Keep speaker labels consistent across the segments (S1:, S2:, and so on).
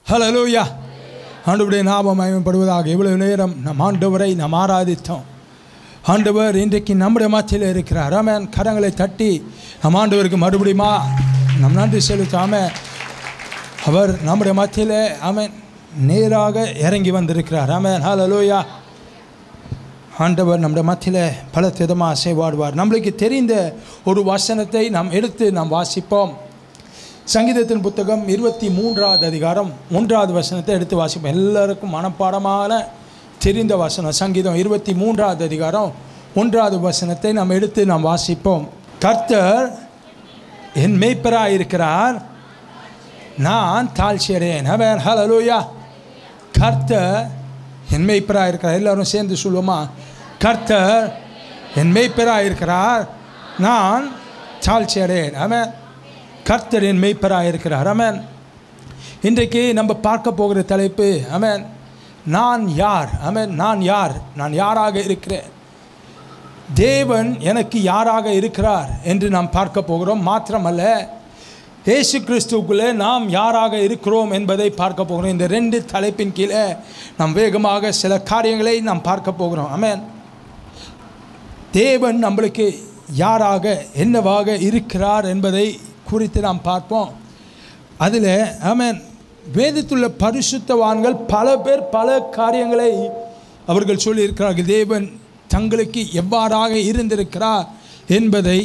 S1: Hallelujah ஆண்டவருடைய நாமம் மயமப்படுவதாக இவ்வளவு நேரம் நம் ஆண்டவரை நாம் ஆராதித்தோம் ஆண்டவர் இன்றைக்கு நம்முடைய மத்தியில் இருக்கிறார் ஆமென் கரங்களை தட்டி நம் ஆண்டவருக்கு மறுபடியுமா நம் நன்றி செலுத்தாம அவர் நம்முடைய மத்தியில் ஆமென் நேராக இறங்கி வந்திருக்கிறார் ஆமென் ஹalleluya ஆண்டவர் நம்முடைய மத்தியில் பல விதமாக செய்வாடுவார் நம்மளுக்கு தெரிந்த ஒரு வசனத்தை நாம் எடுத்து நாம் வாசிப்போம் சங்கீதத்தின் புத்தகம் இருபத்தி மூன்றாவது அதிகாரம் ஒன்றாவது வசனத்தை எடுத்து வாசிப்போம் எல்லாருக்கும் மனப்பாடமான தெரிந்த வசனம் சங்கீதம் இருபத்தி மூன்றாவது அதிகாரம் ஒன்றாவது வசனத்தை நாம் எடுத்து நாம் வாசிப்போம் கர்த்தர் என் மேய்ப்பராக இருக்கிறார் நான் தாழ்ச்சியடையேன் அவன் ஹலலூயா கர்த்தர் என் மேய்ப்பராக இருக்கிறார் எல்லாரும் சேர்ந்து சொல்லுவோமா கர்த்தர் என் மேய்ப்பராக இருக்கிறார் நான் தாழ்ச்சி அடையேன் அவன் கர்த்தர் என் மேய்ப்பராக இருக்கிறார் அமேன் இன்றைக்கு நம்ம பார்க்க போகிற தலைப்பு அமேன் நான் யார் அமேன் நான் யார் நான் யாராக இருக்கிறேன் தேவன் எனக்கு யாராக இருக்கிறார் என்று நாம் பார்க்க போகிறோம் மாத்திரமல்ல இயேசு கிறிஸ்துவுக்குள்ளே நாம் யாராக இருக்கிறோம் என்பதை பார்க்க போகிறோம் இந்த ரெண்டு தலைப்பின் கீழே நாம் வேகமாக சில காரியங்களை நாம் பார்க்க போகிறோம் அமேன் தேவன் நம்மளுக்கு யாராக என்னவாக இருக்கிறார் என்பதை குறித்து நாம் பார்ப்போம் அதில் ஆமென் வேதத்துள்ள பரிசுத்தவான்கள் பல பேர் பல காரியங்களை அவர்கள் சொல்லியிருக்கிறார்கள் தேவன் தங்களுக்கு எவ்வாறாக இருந்திருக்கிறார் என்பதை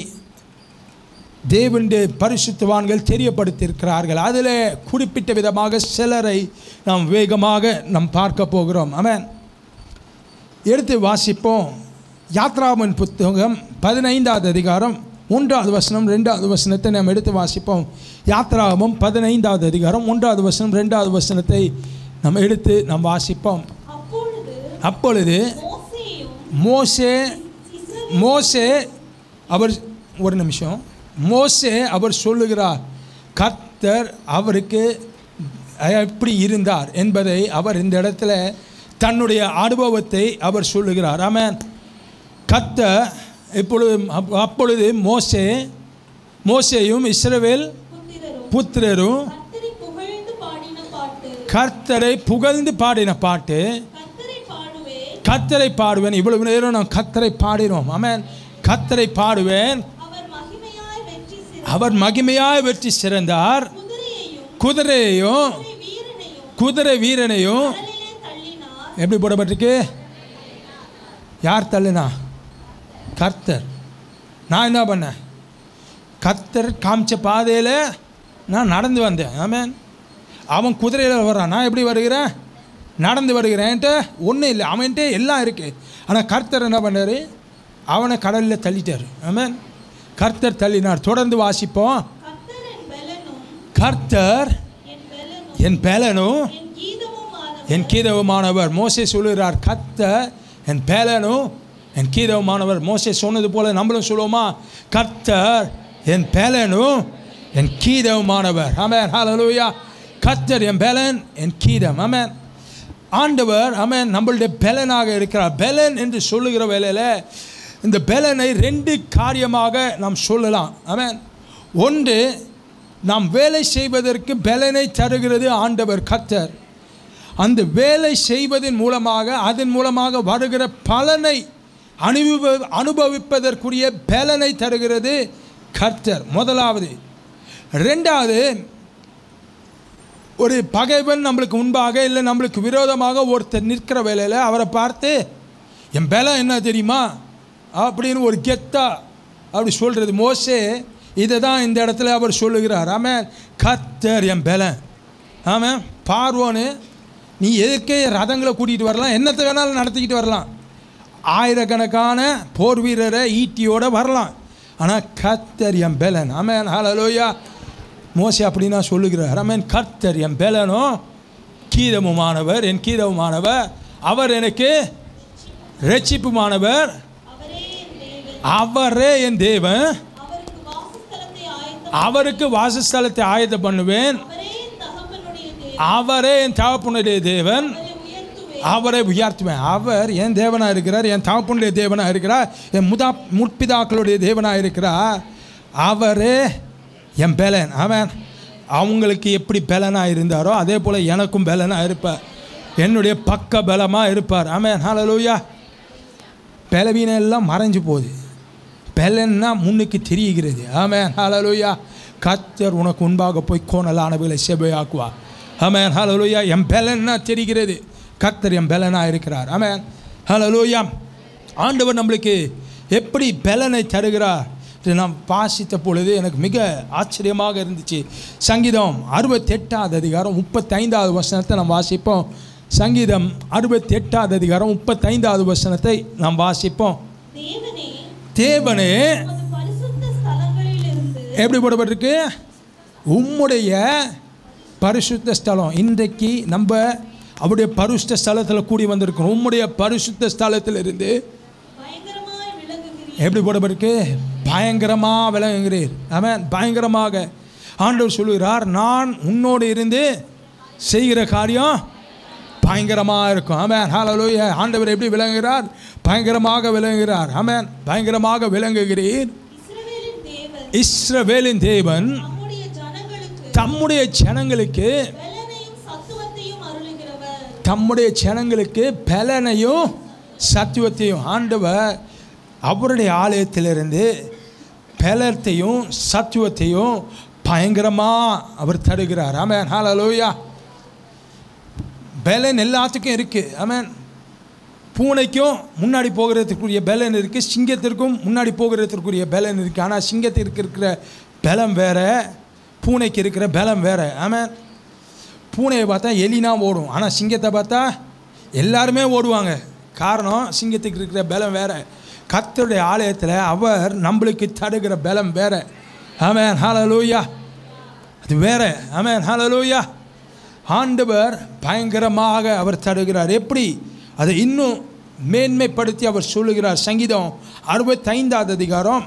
S1: தேவனுடைய பரிசுத்தவான்கள் தெரியப்படுத்தியிருக்கிறார்கள் அதில் குறிப்பிட்ட விதமாக சிலரை நாம் வேகமாக நாம் பார்க்க போகிறோம் ஆமென் எடுத்து வாசிப்போம் யாத்ராமன் புத்தகம் பதினைந்தாவது அதிகாரம் ஒன்றாவது வசனம் ரெண்டாவது வசனத்தை நாம் எடுத்து வாசிப்போம் யாத்ராகமம் பதினைந்தாவது அதிகாரம் ஒன்றாவது வசனம் ரெண்டாவது வசனத்தை நாம் எடுத்து நாம் வாசிப்போம்
S2: அப்பொழுது
S1: அப்பொழுது
S2: மோசேயும்
S1: மோசே
S2: இஸ்ரவேல்
S1: மோசே அவர் ஒரு நிமிஷம் மோசே அவர் சொல்லுகிறார் கர்த்தர் அவருக்கு எப்படி இருந்தார் என்பதை அவர் இந்த இடத்துல தன்னுடைய அனுபவத்தை அவர் சொல்லுகிறார் ஆமென் கர்த்தர் இப்பொழுது அப்- அப்பொழுது மோசே மோசேயும் இஸ்ரவேல்
S2: புத்திரரும்
S1: புத்திரரும்
S2: கர்த்தரை புகழ்ந்து பாடின பாட்டு
S1: கர்த்தரை புகழ்ந்து பாடின பாட்டு
S2: கர்த்தரை பாடுவே
S1: கர்த்தரை பாடுவேன் இவ்வளவு நேரம் நான் கர்த்தரை பாடினோம் ஆமென் கர்த்தரை பாடுவேன்
S2: அவர் மகிமையாய் வெற்றி சிற
S1: அவர் மகிமையாய் வெற்றி சிறந்தார்
S2: குதிரையையும்
S1: குதிரையையும்
S2: குதிரை வீரனையும்
S1: குதிரை வீரனையும்
S2: கடலிலே தள்ளினார்
S1: எப்படி போடப்பட்டிருக்கு யார் தள்ளுனா கர்த்தர் நான் என்ன பண்ணேன் கர்த்தர் காமிச்ச பாதையில் நான் நடந்து வந்தேன் ஆமென் அவன் குதிரையில் வர்றான் நான் எப்படி வருகிறேன் நடந்து வருகிறேன்ட்டு ஒன்றும் இல்லை அவன்கிட்ட எல்லாம் இருக்குது ஆனால் கர்த்தர் என்ன பண்ணார் அவனை கடலில் தள்ளிட்டார் ஆமென் கர்த்தர் தள்ளினார் தொடர்ந்து வாசிப்போம்
S2: கர்த்தர் என் பெலனும்
S1: கர்த்தர்
S2: என் பெலனும்
S1: என் பேலனும்
S2: என் கீதமுமானவர்
S1: என் கீதவுமானவர் மோசே சொல்லுகிறார் கத்த என் பேலனும் என் கீதவுமானவர் மோசே சொன்னது போல நம்மளும் சொல்லுவோமா கர்த்தர் என் பேலனும் என் கீதவுமானவர் ஆமென் ஹalleluya கர்த்தர் என் பேலன் என் கீதம் ஆமென் ஆண்டவர் ஆமென் நம்மளுடைய பெலனாக இருக்கிறார் பெலன் என்று சொல்லுகிற வேளையில் இந்த பெலனை ரெண்டு காரியமாக நாம் சொல்லலாம் ஆமென் ஒன்று நாம் வேலை செய்வதற்கு பெலனை தருகிறது ஆண்டவர் கர்த்தர் அந்த வேலை செய்வதன் மூலமாக அதன் மூலமாக வருகிற பலனை அனுபவ அனுபவிப்பதற்குரிய பலனை தருகிறது கர்த்தர் முதலாவது ரெண்டாவது ஒரு பகைவன் நம்மளுக்கு முன்பாக இல்லை நம்மளுக்கு விரோதமாக ஒருத்தர் நிற்கிற வேலையில் அவரை பார்த்து என் பலம் என்ன தெரியுமா அப்படின்னு ஒரு கெத்தா அப்படி சொல்கிறது மோசே இதை தான் இந்த இடத்துல அவர் சொல்லுகிறார் ஆமாம் கர்த்தர் என் பலம் ஆமாம் பார்வோன்னு நீ எதுக்கே ரதங்களை கூட்டிகிட்டு வரலாம் என்னத்தை வேணாலும் நடத்திக்கிட்டு வரலாம் ஆயிரக்கணக்கான போர் வீரரை ஈட்டியோட வரலாம் ஆனால் கர்த்தர் என் பெலன் ஆமேன் ஹalleluya மோசே அப்படின்னா சொல்லுகிறார் ஆமேன் கர்த்தர் என் பெலனோ கீதமுமானவர் என் கீதமுமானவர் அவர் எனக்கு ரட்சிப்புமானவர்
S2: அவரே என் தேவன்
S1: அவரே என் தேவன்
S2: அவருக்கு வாசஸ்தலத்தை ஆயத்தம்
S1: அவருக்கு வாசஸ்தலத்தை ஆயத்தம் பண்ணுவேன்
S2: அவரே என் தகப்பனுடைய தேவன்
S1: அவரே என் தகப்பனுடைய தேவன்
S2: அவரை உயர்த்துவேன்
S1: அவரை உயர்த்துவேன் அவர் என் தேவனாக இருக்கிறார் என் தகப்பனுடைய தேவனாக இருக்கிறார் என் முதா முற்பிதாக்களுடைய தேவனாக இருக்கிறார் அவரே என் பேலன் அவன் அவங்களுக்கு எப்படி பலனாக இருந்தாரோ அதே போல் எனக்கும் பலனாக இருப்பார் என்னுடைய பக்க பலமாக இருப்பார் ஆமென் ஹalleluya பலவீனம் எல்லாம் மறைஞ்சு போகுது பலன்னா முன்னுக்கு தெரிகிறது ஆமென் ஹalleluya கர்த்தர் உனக்கு முன்பாக போய் கோணலானவைகளை செவையாக்குவார் ஆமென் ஹalleluya என் பலன்னா தெரிகிறது கர்த்தர் என் பலனாக இருக்கிறார் ஆமென் ஹalleluya ஆண்டவர் நம்மளுக்கு எப்படி பலனை தருகிறார் இது நான் வாசித்த பொழுது எனக்கு மிக ஆச்சரியமாக இருந்துச்சு சங்கீதம் அறுபத்தெட்டாவது அதிகாரம் முப்பத்தைந்தாவது வசனத்தை நாம் வாசிப்போம் சங்கீதம் அறுபத்தெட்டாவது அதிகாரம் முப்பத்தைந்தாவது வசனத்தை நாம் வாசிப்போம்
S2: தேவனே
S1: தேவனே
S2: உமது பரிசுத்த ஸ்தலங்களிலிருந்து
S1: எப்படி போடப்பட்டிருக்கு உம்முடைய பரிசுத்த ஸ்தலம் இன்றைக்கு நம்ம அவருடைய பரிசுத்த ஸ்தலத்தில் கூடி வந்திருக்கிறோம் உம்முடைய பரிசுத்த ஸ்தலத்தில் இருந்து
S2: பயங்கரமாய் விளங்குகிறீர்
S1: எப்படி போடப்பட்டிருக்கு பயங்கரமாக விளங்குகிறீர் அவன் பயங்கரமாக ஆண்டவர் சொல்லுகிறார் நான் உன்னோடு இருந்து செய்கிற காரியம் பயங்கரமாக இருக்கும் ஆமென் ஹalleluya ஆண்டவர் எப்படி விளங்குகிறார் பயங்கரமாக விளங்குகிறார் ஆமென் பயங்கரமாக விளங்குகிறீர்
S2: இஸ்ரவேலின் தேவன்
S1: இஸ்ரவேலின் தேவன்
S2: நம்முடைய ஜனங்களுக்கு
S1: தம்முடைய ஜனங்களுக்கு
S2: பலனையும் சத்துவத்தையும் அருளுகிறவர்
S1: தம்முடைய ஜனங்களுக்கு பலனையும் சத்துவத்தையும் ஆண்டவர் அவருடைய ஆலயத்திலிருந்து பலத்தையும் சத்துவத்தையும் பயங்கரமாக அவர் தருகிறார் ஆமென் ஹalleluya பலன் எல்லாத்துக்கும் இருக்குது ஆமென் பூனைக்கும் முன்னாடி போகிறதுக்குரிய பலன் இருக்குது சிங்கத்திற்கும் முன்னாடி போகிறதுக்குரிய பலன் இருக்குது ஆனால் சிங்கத்திற்கு இருக்கிற பலம் வேற பூனைக்கு இருக்கிற பலம் வேற ஆமென் பூனையை பார்த்தா எலினா ஓடும் ஆனால் சிங்கத்தை பார்த்தா எல்லாருமே ஓடுவாங்க காரணம் சிங்கத்துக்கு இருக்கிற பலம் வேற கர்த்தருடைய ஆலயத்தில் அவர் நம்மளுக்கு தருகிற பலம் வேற ஆமென் ஹalleluya அது வேற ஆமென் ஹalleluya ஆண்டவர் பயங்கரமாக அவர் தருகிறார் எப்படி அதை இன்னும் மேன்மைப்படுத்தி அவர் சொல்லுகிறார் சங்கீதம் அறுபத்தைந்தாவது அதிகாரம்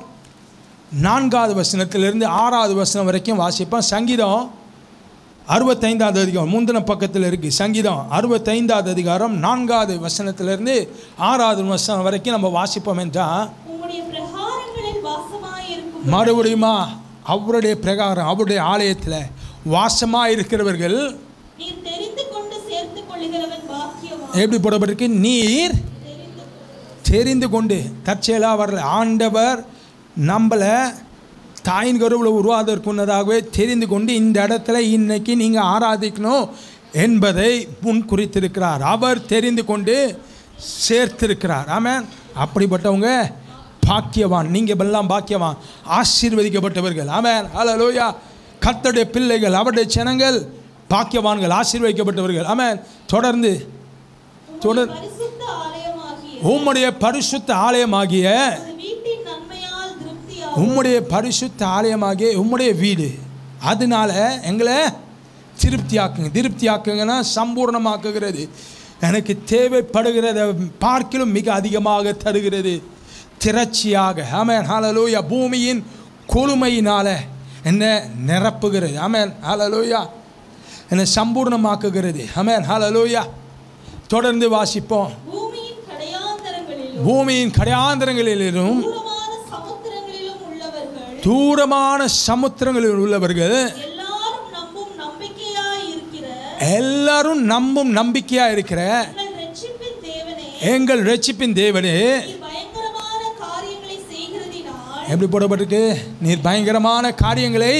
S1: நான்காவது வசனத்திலிருந்து ஆறாவது வசனம் வரைக்கும் வாசிப்போம் சங்கீதம் அறுபத்தைந்தாவது அதிகாரம் முந்தின பக்கத்தில் இருக்குது சங்கீதம் அறுபத்தைந்தாவது அதிகாரம் நான்காவது வசனத்திலிருந்து ஆறாவது வசனம் வரைக்கும் நம்ம வாசிப்போம் என்றால்
S2: உம்முடைய பிரகாரங்களில் வாசமாயிருக்கும்
S1: மறுபடியுமா அவருடைய பிரகாரம் அவருடைய ஆலயத்தில் வாசமாக இருக்கிறவர்கள்
S2: நீர் தெரிந்து கொண்டு சேர்த்துக் கொள்ளுகிறவன் பாக்கியவான்
S1: எப்படி போடப்பட்டிருக்கு நீர்
S2: தெரிந்து
S1: தெரிந்து கொண்டு தற்செயலாக வரல ஆண்டவர் நம்மளை தாயின் கருவில் உருவாதற்கு முன்னதாகவே தெரிந்து கொண்டு இந்த இடத்துல இன்னைக்கு நீங்கள் ஆராதிக்கணும் என்பதை முன் குறித்திருக்கிறார் அவர் தெரிந்து கொண்டு சேர்த்திருக்கிறார் ஆமென் அப்படிப்பட்டவங்க பாக்கியவான் நீங்கள் எல்லாம் பாக்கியவான் ஆசீர்வதிக்கப்பட்டவர்கள் ஆமென் ஹalleluya கர்த்தருடைய பிள்ளைகள் அவருடைய ஜனங்கள் பாக்கியவான்கள் ஆசீர்வதிக்கப்பட்டவர்கள் ஆமென் தொடர்ந்து
S2: உம்முடைய
S1: தொடர்
S2: பரிசுத்த ஆலயமாகிய
S1: உம்முடைய பரிசுத்த ஆலயமாகிய
S2: உமது வீட்டின் நன்மையால் திருப்தியாகும்
S1: உம்முடைய பரிசுத்த ஆலயமாகிய உம்முடைய வீடு அதனால எங்களை திருப்தியாக்குங்க திருப்தியாக்குங்கன்னா சம்பூர்ணமாக்குகிறது எனக்கு தேவைப்படுகிறத பார்க்கிலும் மிக அதிகமாக தருகிறது திரட்சியாக ஆமென் ஹalleluya பூமியின் கொழுமையினால என்ன நிரப்புகிறது ஆமென் ஹalleluya என்னை சம்பூர்ணமாக்குகிறது ஆமென் ஹalleluya தொடர்ந்து வாசிப்போம்
S2: பூமியின் கடையாந்தரங்களிலும்
S1: பூமியின் கடையாந்தரங்களிலும்
S2: தூரமான சமுத்திரங்களிலும் உள்ளவர்கள்
S1: தூரமான சமுத்திரங்களில் உள்ளவர்கள்
S2: எல்லாரும் நம்பும் நம்பிக்கையாய் இருக்கிற
S1: எல்லாரும் நம்பும் நம்பிக்கையா இருக்கிற
S2: எங்கள் ரட்சிப்பின் தேவனே
S1: எங்கள் ரட்சிப்பின் தேவனே
S2: நீர் பயங்கரமான காரியங்களை செய்கிறதினால்
S1: எப்படி போடப்பட்டிருக்கு நீர் பயங்கரமான காரியங்களை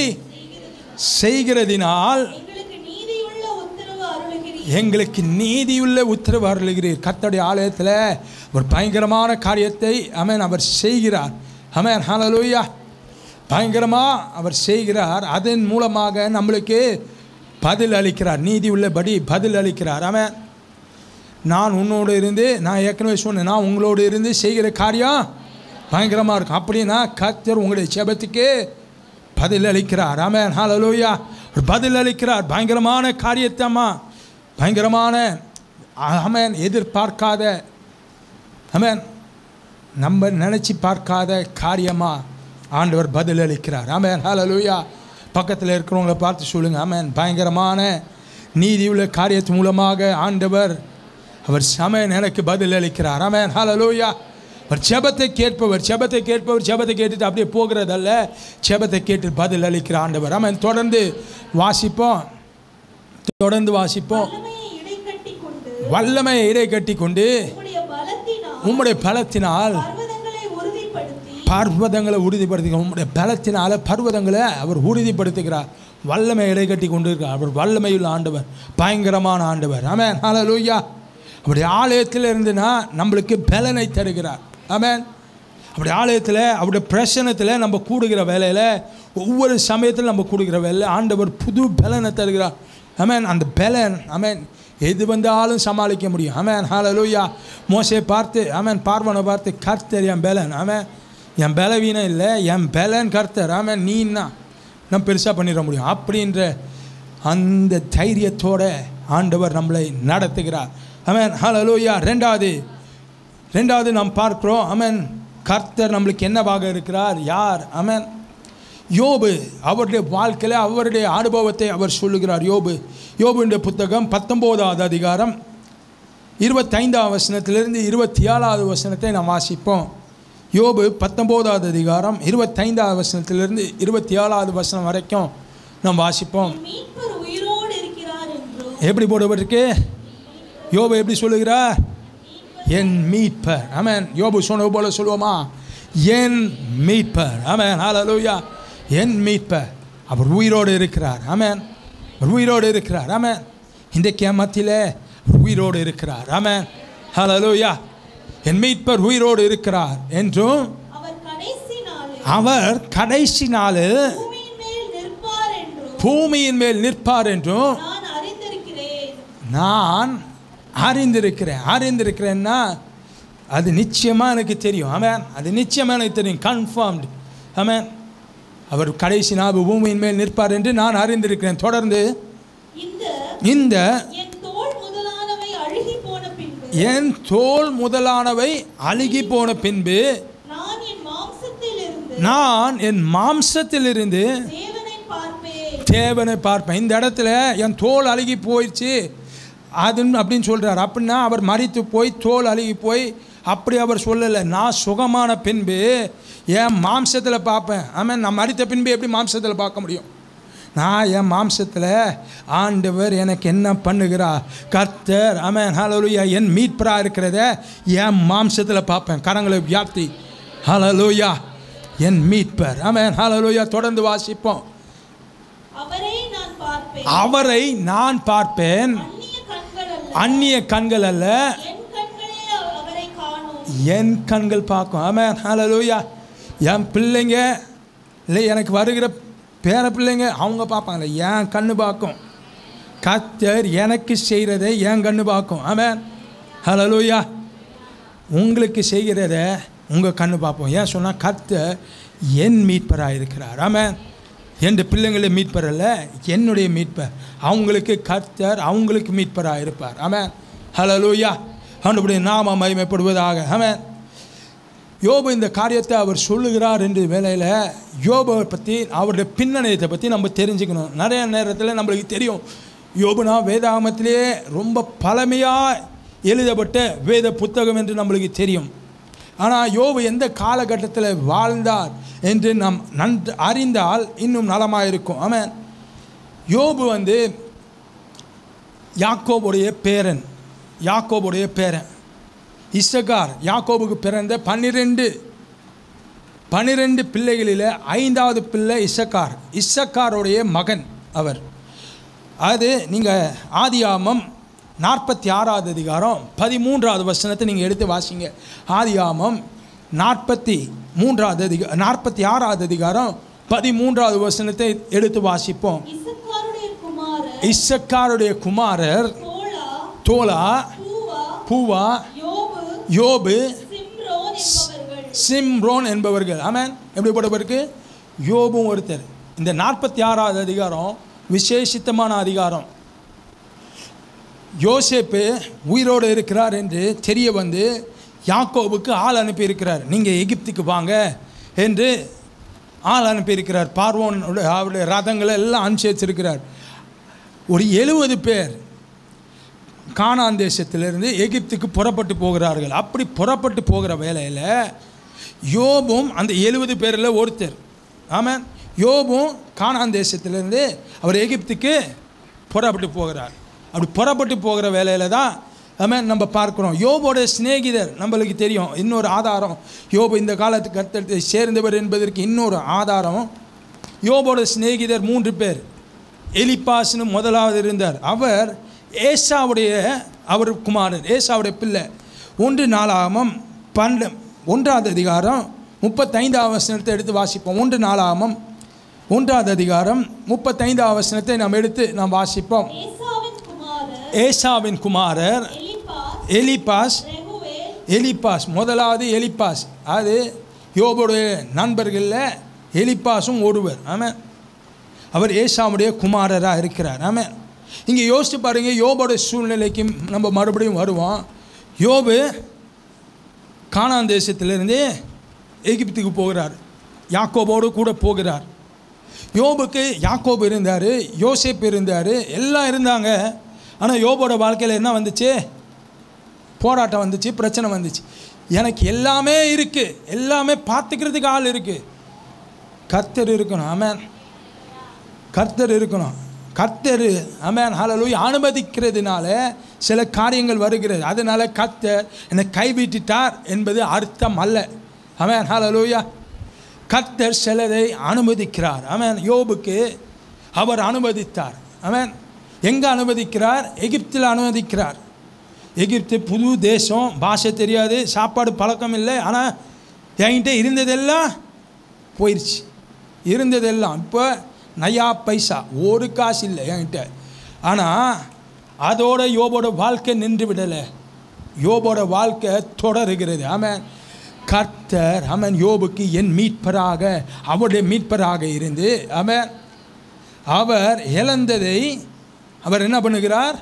S1: செய்கிறதினால்
S2: எங்களுக்கு நீதியுள்ள உத்தரவு அருளுகிறீர்
S1: எங்களுக்கு நீதியுள்ள உத்தரவு அருளுகிறீர் கர்த்தருடைய ஆலயத்தில் ஒரு பயங்கரமான காரியத்தை அமேன் அவர் செய்கிறார் அமேன் ஹalleluya பயங்கரமாக அவர் செய்கிறார் அதன் மூலமாக நம்மளுக்கு பதில் அளிக்கிறார் நீதி உள்ளபடி பதில் அளிக்கிறார் அமேன் நான் உன்னோடு இருந்து நான் ஏற்கனவே சொன்னேன் நான் உங்களோடு இருந்து செய்கிற காரியம் பயங்கரமாக இருக்கும் அப்படின்னா கர்த்தர் உங்களுடைய ஜெபத்துக்கு பதில் அளிக்கிறார் ஆமென் ஹalleluya ஒரு பதில் அளிக்கிறார் பயங்கரமான காரியத்தம்மா பயங்கரமான ஆமென் எதிர்பார்க்காத ஆமென் நம்ம நினச்சி பார்க்காத காரியமாக ஆண்டவர் பதில் அளிக்கிறார் ஆமென் ஹalleluya பக்கத்தில் இருக்கிறவங்கள பார்த்து சொல்லுங்க ஆமென் பயங்கரமான நீதியுள்ள காரியத்து மூலமாக ஆண்டவர் அவர் சமயன் எனக்கு பதில் அளிக்கிறார் ஆமென் ஹalleluya ஒரு ஜெபத்தை கேட்பவர் ஜெபத்தை கேட்பவர் ஜெபத்தை கேட்டுட்டு அப்படியே போகிறதல்ல ஜெபத்தை கேட்டு பதில் அளிக்கிற ஆண்டவர் ஆமாம் தொடர்ந்து வாசிப்போம் தொடர்ந்து வாசிப்போம்
S2: வல்லமையை இடைக்கட்டி கொண்டு
S1: வல்லமையை இடை கட்டி கொண்டு
S2: உம்முடைய பலத்தினால்
S1: உம்முடைய பலத்தினால்
S2: பர்வதங்களை உறுதிப்படுத்தி
S1: பர்வதங்களை உறுதிப்படுத்துகிறார் உம்முடைய பலத்தினால பர்வதங்களை அவர் உறுதிப்படுத்துகிறார் வல்லமை இடை கட்டி கொண்டு இருக்கிறார் அவர் வல்லமையுள்ள ஆண்டவர் பயங்கரமான ஆண்டவர் ஆமென் ஹalleluya அப்படி ஆலயத்தில் இருந்துனா நம்மளுக்கு பலனை தருகிறார் ஆமென் அப்படி ஆலயத்தில் அவருடைய பிரசனத்தில் நம்ம கூடுகிற வேலையில் ஒவ்வொரு சமயத்தில் நம்ம கூடுகிற வேலையில் ஆண்டவர் புது பலனை தருகிறார் ஆமென் அந்த பலன் ஆமென் எது வந்தாலும் சமாளிக்க முடியும் ஆமென் ஹalleluya மோசே பார்த்து ஆமென் பார்வனை பார்த்து கர்த்தர் என் பலன் ஆமென் என் பலவீனம் இல்லை என் பலன் கர்த்தர் ஆமென் நீன்னா நம்ம பெருசாக பண்ணிட முடியும் அப்படின்ற அந்த தைரியத்தோட ஆண்டவர் நம்மளை நடத்துகிறார் ஆமென் ஹalleluya ரெண்டாவது ரெண்டாவது நாம் பார்க்கிறோம் அமேன் கர்த்தர் நம்மளுக்கு என்னவாக இருக்கிறார் யார் அமேன் யோபு அவருடைய வாழ்க்கையில் அவருடைய அனுபவத்தை அவர் சொல்லுகிறார் யோபு யோபுடைய புத்தகம் பத்தொம்போதாவது அதிகாரம் இருபத்தைந்தாம் வசனத்திலிருந்து இருபத்தி ஏழாவது வசனத்தை நாம் வாசிப்போம் யோபு பத்தொம்போதாவது அதிகாரம் இருபத்தைந்தாவது வசனத்திலிருந்து இருபத்தி ஏழாவது வசனம் வரைக்கும் நாம் வாசிப்போம்
S2: என் மீட்பர் உயிரோடு இருக்கிறார் என்றும்
S1: எப்படி போடப்பட்டிருக்கு யோபு எப்படி சொல்லுகிறார் என் மீட்பர் ஆமென் யோபு சொன்னது போல சொல்லுவோமா என் மீட்பர் ஆமென் ஹalleluya என் மீட்பர் அவர் உயிரோடு இருக்கிறார் ஆமென் அவர் உயிரோடு இருக்கிறார் ஆமென் இன்றைக்கு என் மத்தியிலே அவர் உயிரோடு இருக்கிறார் ஆமென் ஹalleluya என் மீட்பர் உயிரோடு இருக்கிறார் என்றும்
S2: அவர் கடைசி நாளில்
S1: அவர் கடைசி நாள்
S2: பூமியின் மேல் நிற்பார் என்றும்
S1: பூமியின் மேல் நிற்பார் என்றும்
S2: நான் அறிந்திருக்கிறேன்
S1: நான் அறிந்திருக்கிறேன் அறிந்திருக்கிறேன்னா அது நிச்சயமாக எனக்கு தெரியும் ஆமென் அது நிச்சயமாக எனக்கு தெரியும் கன்ஃபார்ம்டு ஆமென் அவர் கடைசி நாள் பூமியின் மேல் நிற்பார் என்று நான் அறிந்திருக்கிறேன் தொடர்ந்து
S2: இந்த
S1: இந்த
S2: என் தோல் முதலானவை அழுகி போன பின்பு
S1: என் தோல் முதலானவை அழுகி போன பின்பு
S2: நான் என் மாம்சத்தில் இருந்து
S1: நான் என் மாம்சத்திலிருந்து
S2: தேவனை பார்ப்பேன்
S1: தேவனை பார்ப்பேன் இந்த இடத்துல என் தோல் அழுகி போயிடுச்சு அது அப்படின்னு சொல்கிறார் அப்படின்னா அவர் மறித்து போய் தோல் அழுகி போய் அப்படி அவர் சொல்லலை நான் சுகமான பின்பு என் மாம்சத்தில் பார்ப்பேன் ஆமாம் நான் மறித்த பின்பு எப்படி மாம்சத்தில் பார்க்க முடியும் நான் என் மாம்சத்தில் ஆண்டவர் எனக்கு என்ன பண்ணுகிறார் கர்த்தர் ஆமென் ஹalleluya என் மீட்பராக இருக்கிறத என் மாம்சத்தில் பார்ப்பேன் கரங்களை வியாப்தி ஹalleluya என் மீட்பர் ஆமென் ஹalleluya தொடர்ந்து வாசிப்போம்
S2: அவரை நான் பார்ப்பேன்
S1: அவரை நான் பார்ப்பேன்
S2: அந்நிய கண்கள் அல்ல
S1: அந்நிய கண்கள் அல்ல
S2: என் கண்களே அவ- அவரை காணும்
S1: என் கண்கள் பார்க்கும் ஆமாம் ஹalleluya என் பிள்ளைங்க இல்லை எனக்கு வருகிற பேர பிள்ளைங்க அவங்க பார்ப்பாங்கல்ல என் கண்ணு பார்க்கும் கர்த்தர் எனக்கு செய்கிறதை என் கண்ணு பார்க்கும் ஆமாம் ஹalleluya உங்களுக்கு செய்கிறத உங்கள் கண்ணு பார்ப்போம் ஏன் சொன்னால் கர்த்தர் என் மீட்பராக இருக்கிறார் ஆமாம் என் பிள்ளைங்களை மீட்பர் அல்ல என்னுடைய மீட்பர் அவங்களுக்கு கர்த்தர் அவங்களுக்கு மீட்பராக இருப்பார் ஆமாம் ஹalleluya ஆண்டவருடைய நாம மகிமைப்படுவதாக ஆமாம் யோபு இந்த காரியத்தை அவர் சொல்லுகிறார் என்று வேலையில் யோபுவை பற்றி அவருடைய பின்னணியத்தை பற்றி நம்ம தெரிஞ்சுக்கணும் நிறைய நேரத்தில் நம்மளுக்கு தெரியும் யோபுனா வேதாகமத்திலேயே ரொம்ப பழமையாக எழுதப்பட்ட வேத புத்தகம் என்று நம்மளுக்கு தெரியும் ஆனால் யோபு எந்த காலகட்டத்தில் வாழ்ந்தார் என்று நாம் நன்று அறிந்தால் இன்னும் நலமாக இருக்கும் ஆமாம் யோபு வந்து யாக்கோபுடைய பேரன் யாக்கோபுடைய பேரன் இசகார் யாக்கோபுக்கு பிறந்த பன்னிரெண்டு பன்னிரெண்டு பிள்ளைகளில் ஐந்தாவது பிள்ளை இசக்கார் இசக்காருடைய மகன் அவர் அது நீங்கள் ஆதியாமம் நாற்பத்தி ஆறாவது அதிகாரம் பதிமூன்றாவது வசனத்தை நீங்கள் எடுத்து வாசிங்க ஆதியாமம் நாற்பத்தி மூன்றாவது அதிக நாற்பத்தி ஆறாவது அதிகாரம் பதிமூன்றாவது வசனத்தை எடுத்து வாசிப்போம்
S2: இசக்காருடைய குமாரர்
S1: இசக்காருடைய குமாரர்
S2: தோளா
S1: தோலா
S2: பூவா
S1: பூவா
S2: யோபு
S1: யோபு
S2: சிம்ரோன் என்பவர்கள்
S1: சிம்ரோன் என்பவர்கள் ஆமென் எப்படிப்பட்டவருக்கு யோபும் ஒருத்தர் இந்த நாற்பத்தி ஆறாவது அதிகாரம் விசேஷித்தமான அதிகாரம் யோசேப்பு உயிரோடு இருக்கிறார் என்று தெரிய வந்து யாக்கோபுக்கு ஆள் அனுப்பியிருக்கிறார் நீங்கள் எகிப்துக்கு வாங்க என்று ஆள் அனுப்பியிருக்கிறார் பார்வோனோட அவருடைய ரதங்களை எல்லாம் அனுப்பிச்சு வச்சிருக்கிறார் ஒரு எழுபது பேர் கானான் தேசத்திலிருந்து எகிப்துக்கு புறப்பட்டு போகிறார்கள் அப்படி புறப்பட்டு போகிற வேலையில் யோபும் அந்த எழுபது பேரில் ஒருத்தர் ஆமாம் யோபும் கானான் தேசத்திலிருந்து அவர் எகிப்துக்கு புறப்பட்டு போகிறார் அப்படி புறப்பட்டு போகிற வேலையில் தான் ஆமாம் நம்ம பார்க்குறோம் யோபோட சிநேகிதர் நம்மளுக்கு தெரியும் இன்னொரு ஆதாரம் யோபு இந்த காலத்துக்கு கர்த்தத்தை சேர்ந்தவர் என்பதற்கு இன்னொரு ஆதாரம் யோபோட சிநேகிதர் மூன்று பேர் எலிப்பாஸ்னு முதலாவது இருந்தார் அவர் ஏசாவுடைய அவர் குமாரன் ஏசாவுடைய பிள்ளை ஒன்று நாலாகமம் பன்ன ஒன்றாவது அதிகாரம் முப்பத்தைந்தாவது வசனத்தை எடுத்து வாசிப்போம் ஒன்று நாலாகமம் ஒன்றாவது அதிகாரம் முப்பத்தைந்தாவது வசனத்தை நாம் எடுத்து நாம் வாசிப்போம்
S2: ஏசாவின் குமாரர்
S1: ஏசாவின் குமாரர்
S2: எலிப்பாஸ்
S1: எலிப்பாஸ்
S2: ரெகுவேல்
S1: எலிப்பாஸ் முதலாவது எலிப்பாஸ் அது யோபுடைய நண்பர்களில் எலிப்பாஸும் ஒருவர் ஆமாம் அவர் ஏசாவுடைய குமாரராக இருக்கிறார் ஆமாம் இங்கே யோசிச்சு பாருங்க யோபோட சூழ்நிலைக்கு நம்ம மறுபடியும் வருவோம் யோபு கானான் தேசத்திலிருந்து எகிப்துக்கு போகிறார் யாக்கோபோடு கூட போகிறார் யோபுக்கு யாக்கோபு இருந்தார் யோசேப் இருந்தார் எல்லாம் இருந்தாங்க ஆனால் யோபோட வாழ்க்கையில் என்ன வந்துச்சு போராட்டம் வந்துச்சு பிரச்சனை வந்துச்சு எனக்கு எல்லாமே இருக்குது எல்லாமே பார்த்துக்கிறதுக்கு ஆள் இருக்குது கர்த்தர் இருக்கணும் ஆமேன் கர்த்தர் இருக்கணும் கர்த்தர் ஆமேன் ஹalleluya அனுமதிக்கிறதுனால சில காரியங்கள் வருகிறது அதனால கர்த்தர் என்னை கைவிட்டுட்டார் என்பது அர்த்தம் அல்ல ஆமேன் ஹalleluya கர்த்தர் சிலதை அனுமதிக்கிறார் ஆமேன் யோபுக்கு அவர் அனுமதித்தார் ஆமேன் எங்கே அனுமதிக்கிறார் எகிப்தில் அனுமதிக்கிறார் எகிப்து புது தேசம் பாஷை தெரியாது சாப்பாடு பழக்கம் இல்லை ஆனால் என்கிட்ட இருந்ததெல்லாம் போயிடுச்சு இருந்ததெல்லாம் இப்போ நயா பைசா ஒரு காசு இல்லை என்கிட்ட ஆனால் அதோட யோபோட வாழ்க்கை நின்று விடலை யோபோட வாழ்க்கை தொடருகிறது ஆமென் கர்த்தர் அவன் யோபுக்கு என் மீட்பராக அவருடைய மீட்பராக இருந்து அவன் அவர் இழந்ததை அவர் என்ன பண்ணுகிறார்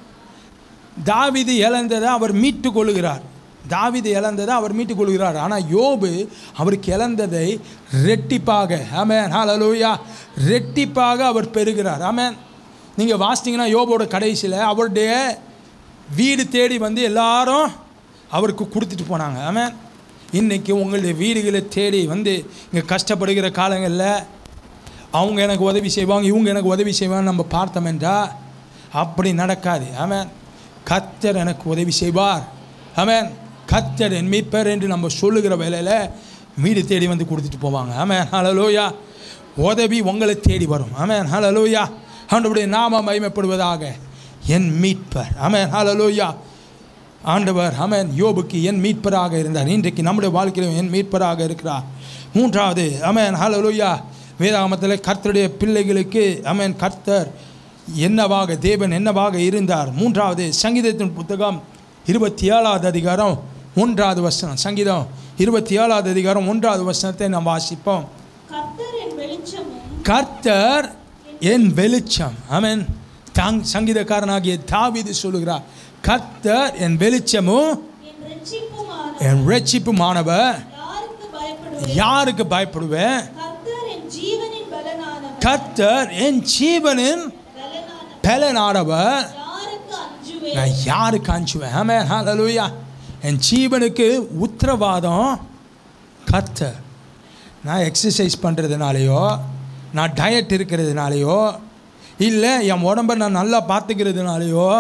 S1: தாவிது இழந்ததை அவர் மீட்டு கொள்கிறார் தாவிது இழந்ததை அவர் மீட்டு கொள்கிறார் ஆனால் யோபு அவருக்கு இழந்ததை ரெட்டிப்பாக ஆமேன் ஹalleluya ரெட்டிப்பாக அவர் பெறுகிறார் ஆமேன் நீங்கள் வாசித்தீங்கன்னா யோபோட கடைசியில் அவருடைய வீடு தேடி வந்து எல்லாரும் அவருக்கு கொடுத்துட்டு போனாங்க ஆமேன் இன்றைக்கி உங்களுடைய வீடுகளை தேடி வந்து இங்கே கஷ்டப்படுகிற காலங்களில் அவங்க எனக்கு உதவி செய்வாங்க இவங்க எனக்கு உதவி செய்வாங்க நம்ம பார்த்தோம் என்றால் அப்படி நடக்காது ஆமேன் கத்தர் எனக்கு உதவி செய்வார் ஆமேன் கத்தர் என் மீட்பர் என்று நம்ம சொல்லுகிற வேலையில் வீடு தேடி வந்து கொடுத்துட்டு போவாங்க ஆமேன் ஹalleluya உதவி உங்களை தேடி வரும் ஆமேன் ஹalleluya ஆண்டவருடைய நாம மகிமைப்படுவதாக என் மீட்பர் ஆமேன் ஹalleluya ஆண்டவர் அமேன் யோபுக்கு என் மீட்பராக இருந்தார் இன்றைக்கு நம்முடைய வாழ்க்கையிலும் என் மீட்பராக இருக்கிறார் மூன்றாவது அமேன் ஹalleluya வேதாகமத்தில் கர்த்தருடைய பிள்ளைகளுக்கு அமேன் கர்த்தர் என்னவாக தேவன் என்னவாக இருந்தார் மூன்றாவது சங்கீதத்தின் புத்தகம் இருபத்தி ஏழாவது அதிகாரம் ஒன்றாவது வசனம் சங்கீதம் இருபத்தி ஏழாவது அதிகாரம் ஒன்றாவது வசனத்தை நாம் வாசிப்போம்
S2: கர்த்தர் என் வெளிச்சமும்
S1: கர்த்தர் என் வெளிச்சம் ஆமென் தாங் சங்கீதக்காரனாகிய தாவீது சொல்லுகிறார் கர்த்தர் என் வெளிச்சமும்
S2: என் ரட்சிப்புமான
S1: என் ரட்சிப்புமானவர்
S2: யாருக்கு பயப்படுவேன்
S1: யாருக்கு பயப்படுவேன்
S2: கர்த்தர் என் ஜீவனின் பலனானவர்
S1: கர்த்தர் என் ஜீவனின்
S2: பலனானவர்
S1: பலனானவர்
S2: யாருக்கு அஞ்சுவேன்
S1: நான் யாருக்கு அஞ்சுவேன் ஆமே ஹalleluya என் ஜீவனுக்கு உத்தரவாதம் கர்த்தர் நான் எக்ஸசைஸ் பண்ணுறதுனாலையோ நான் டயட் இருக்கிறதுனாலையோ இல்லை என் உடம்பை நான் நல்லா பார்த்துக்கிறதுனாலையோ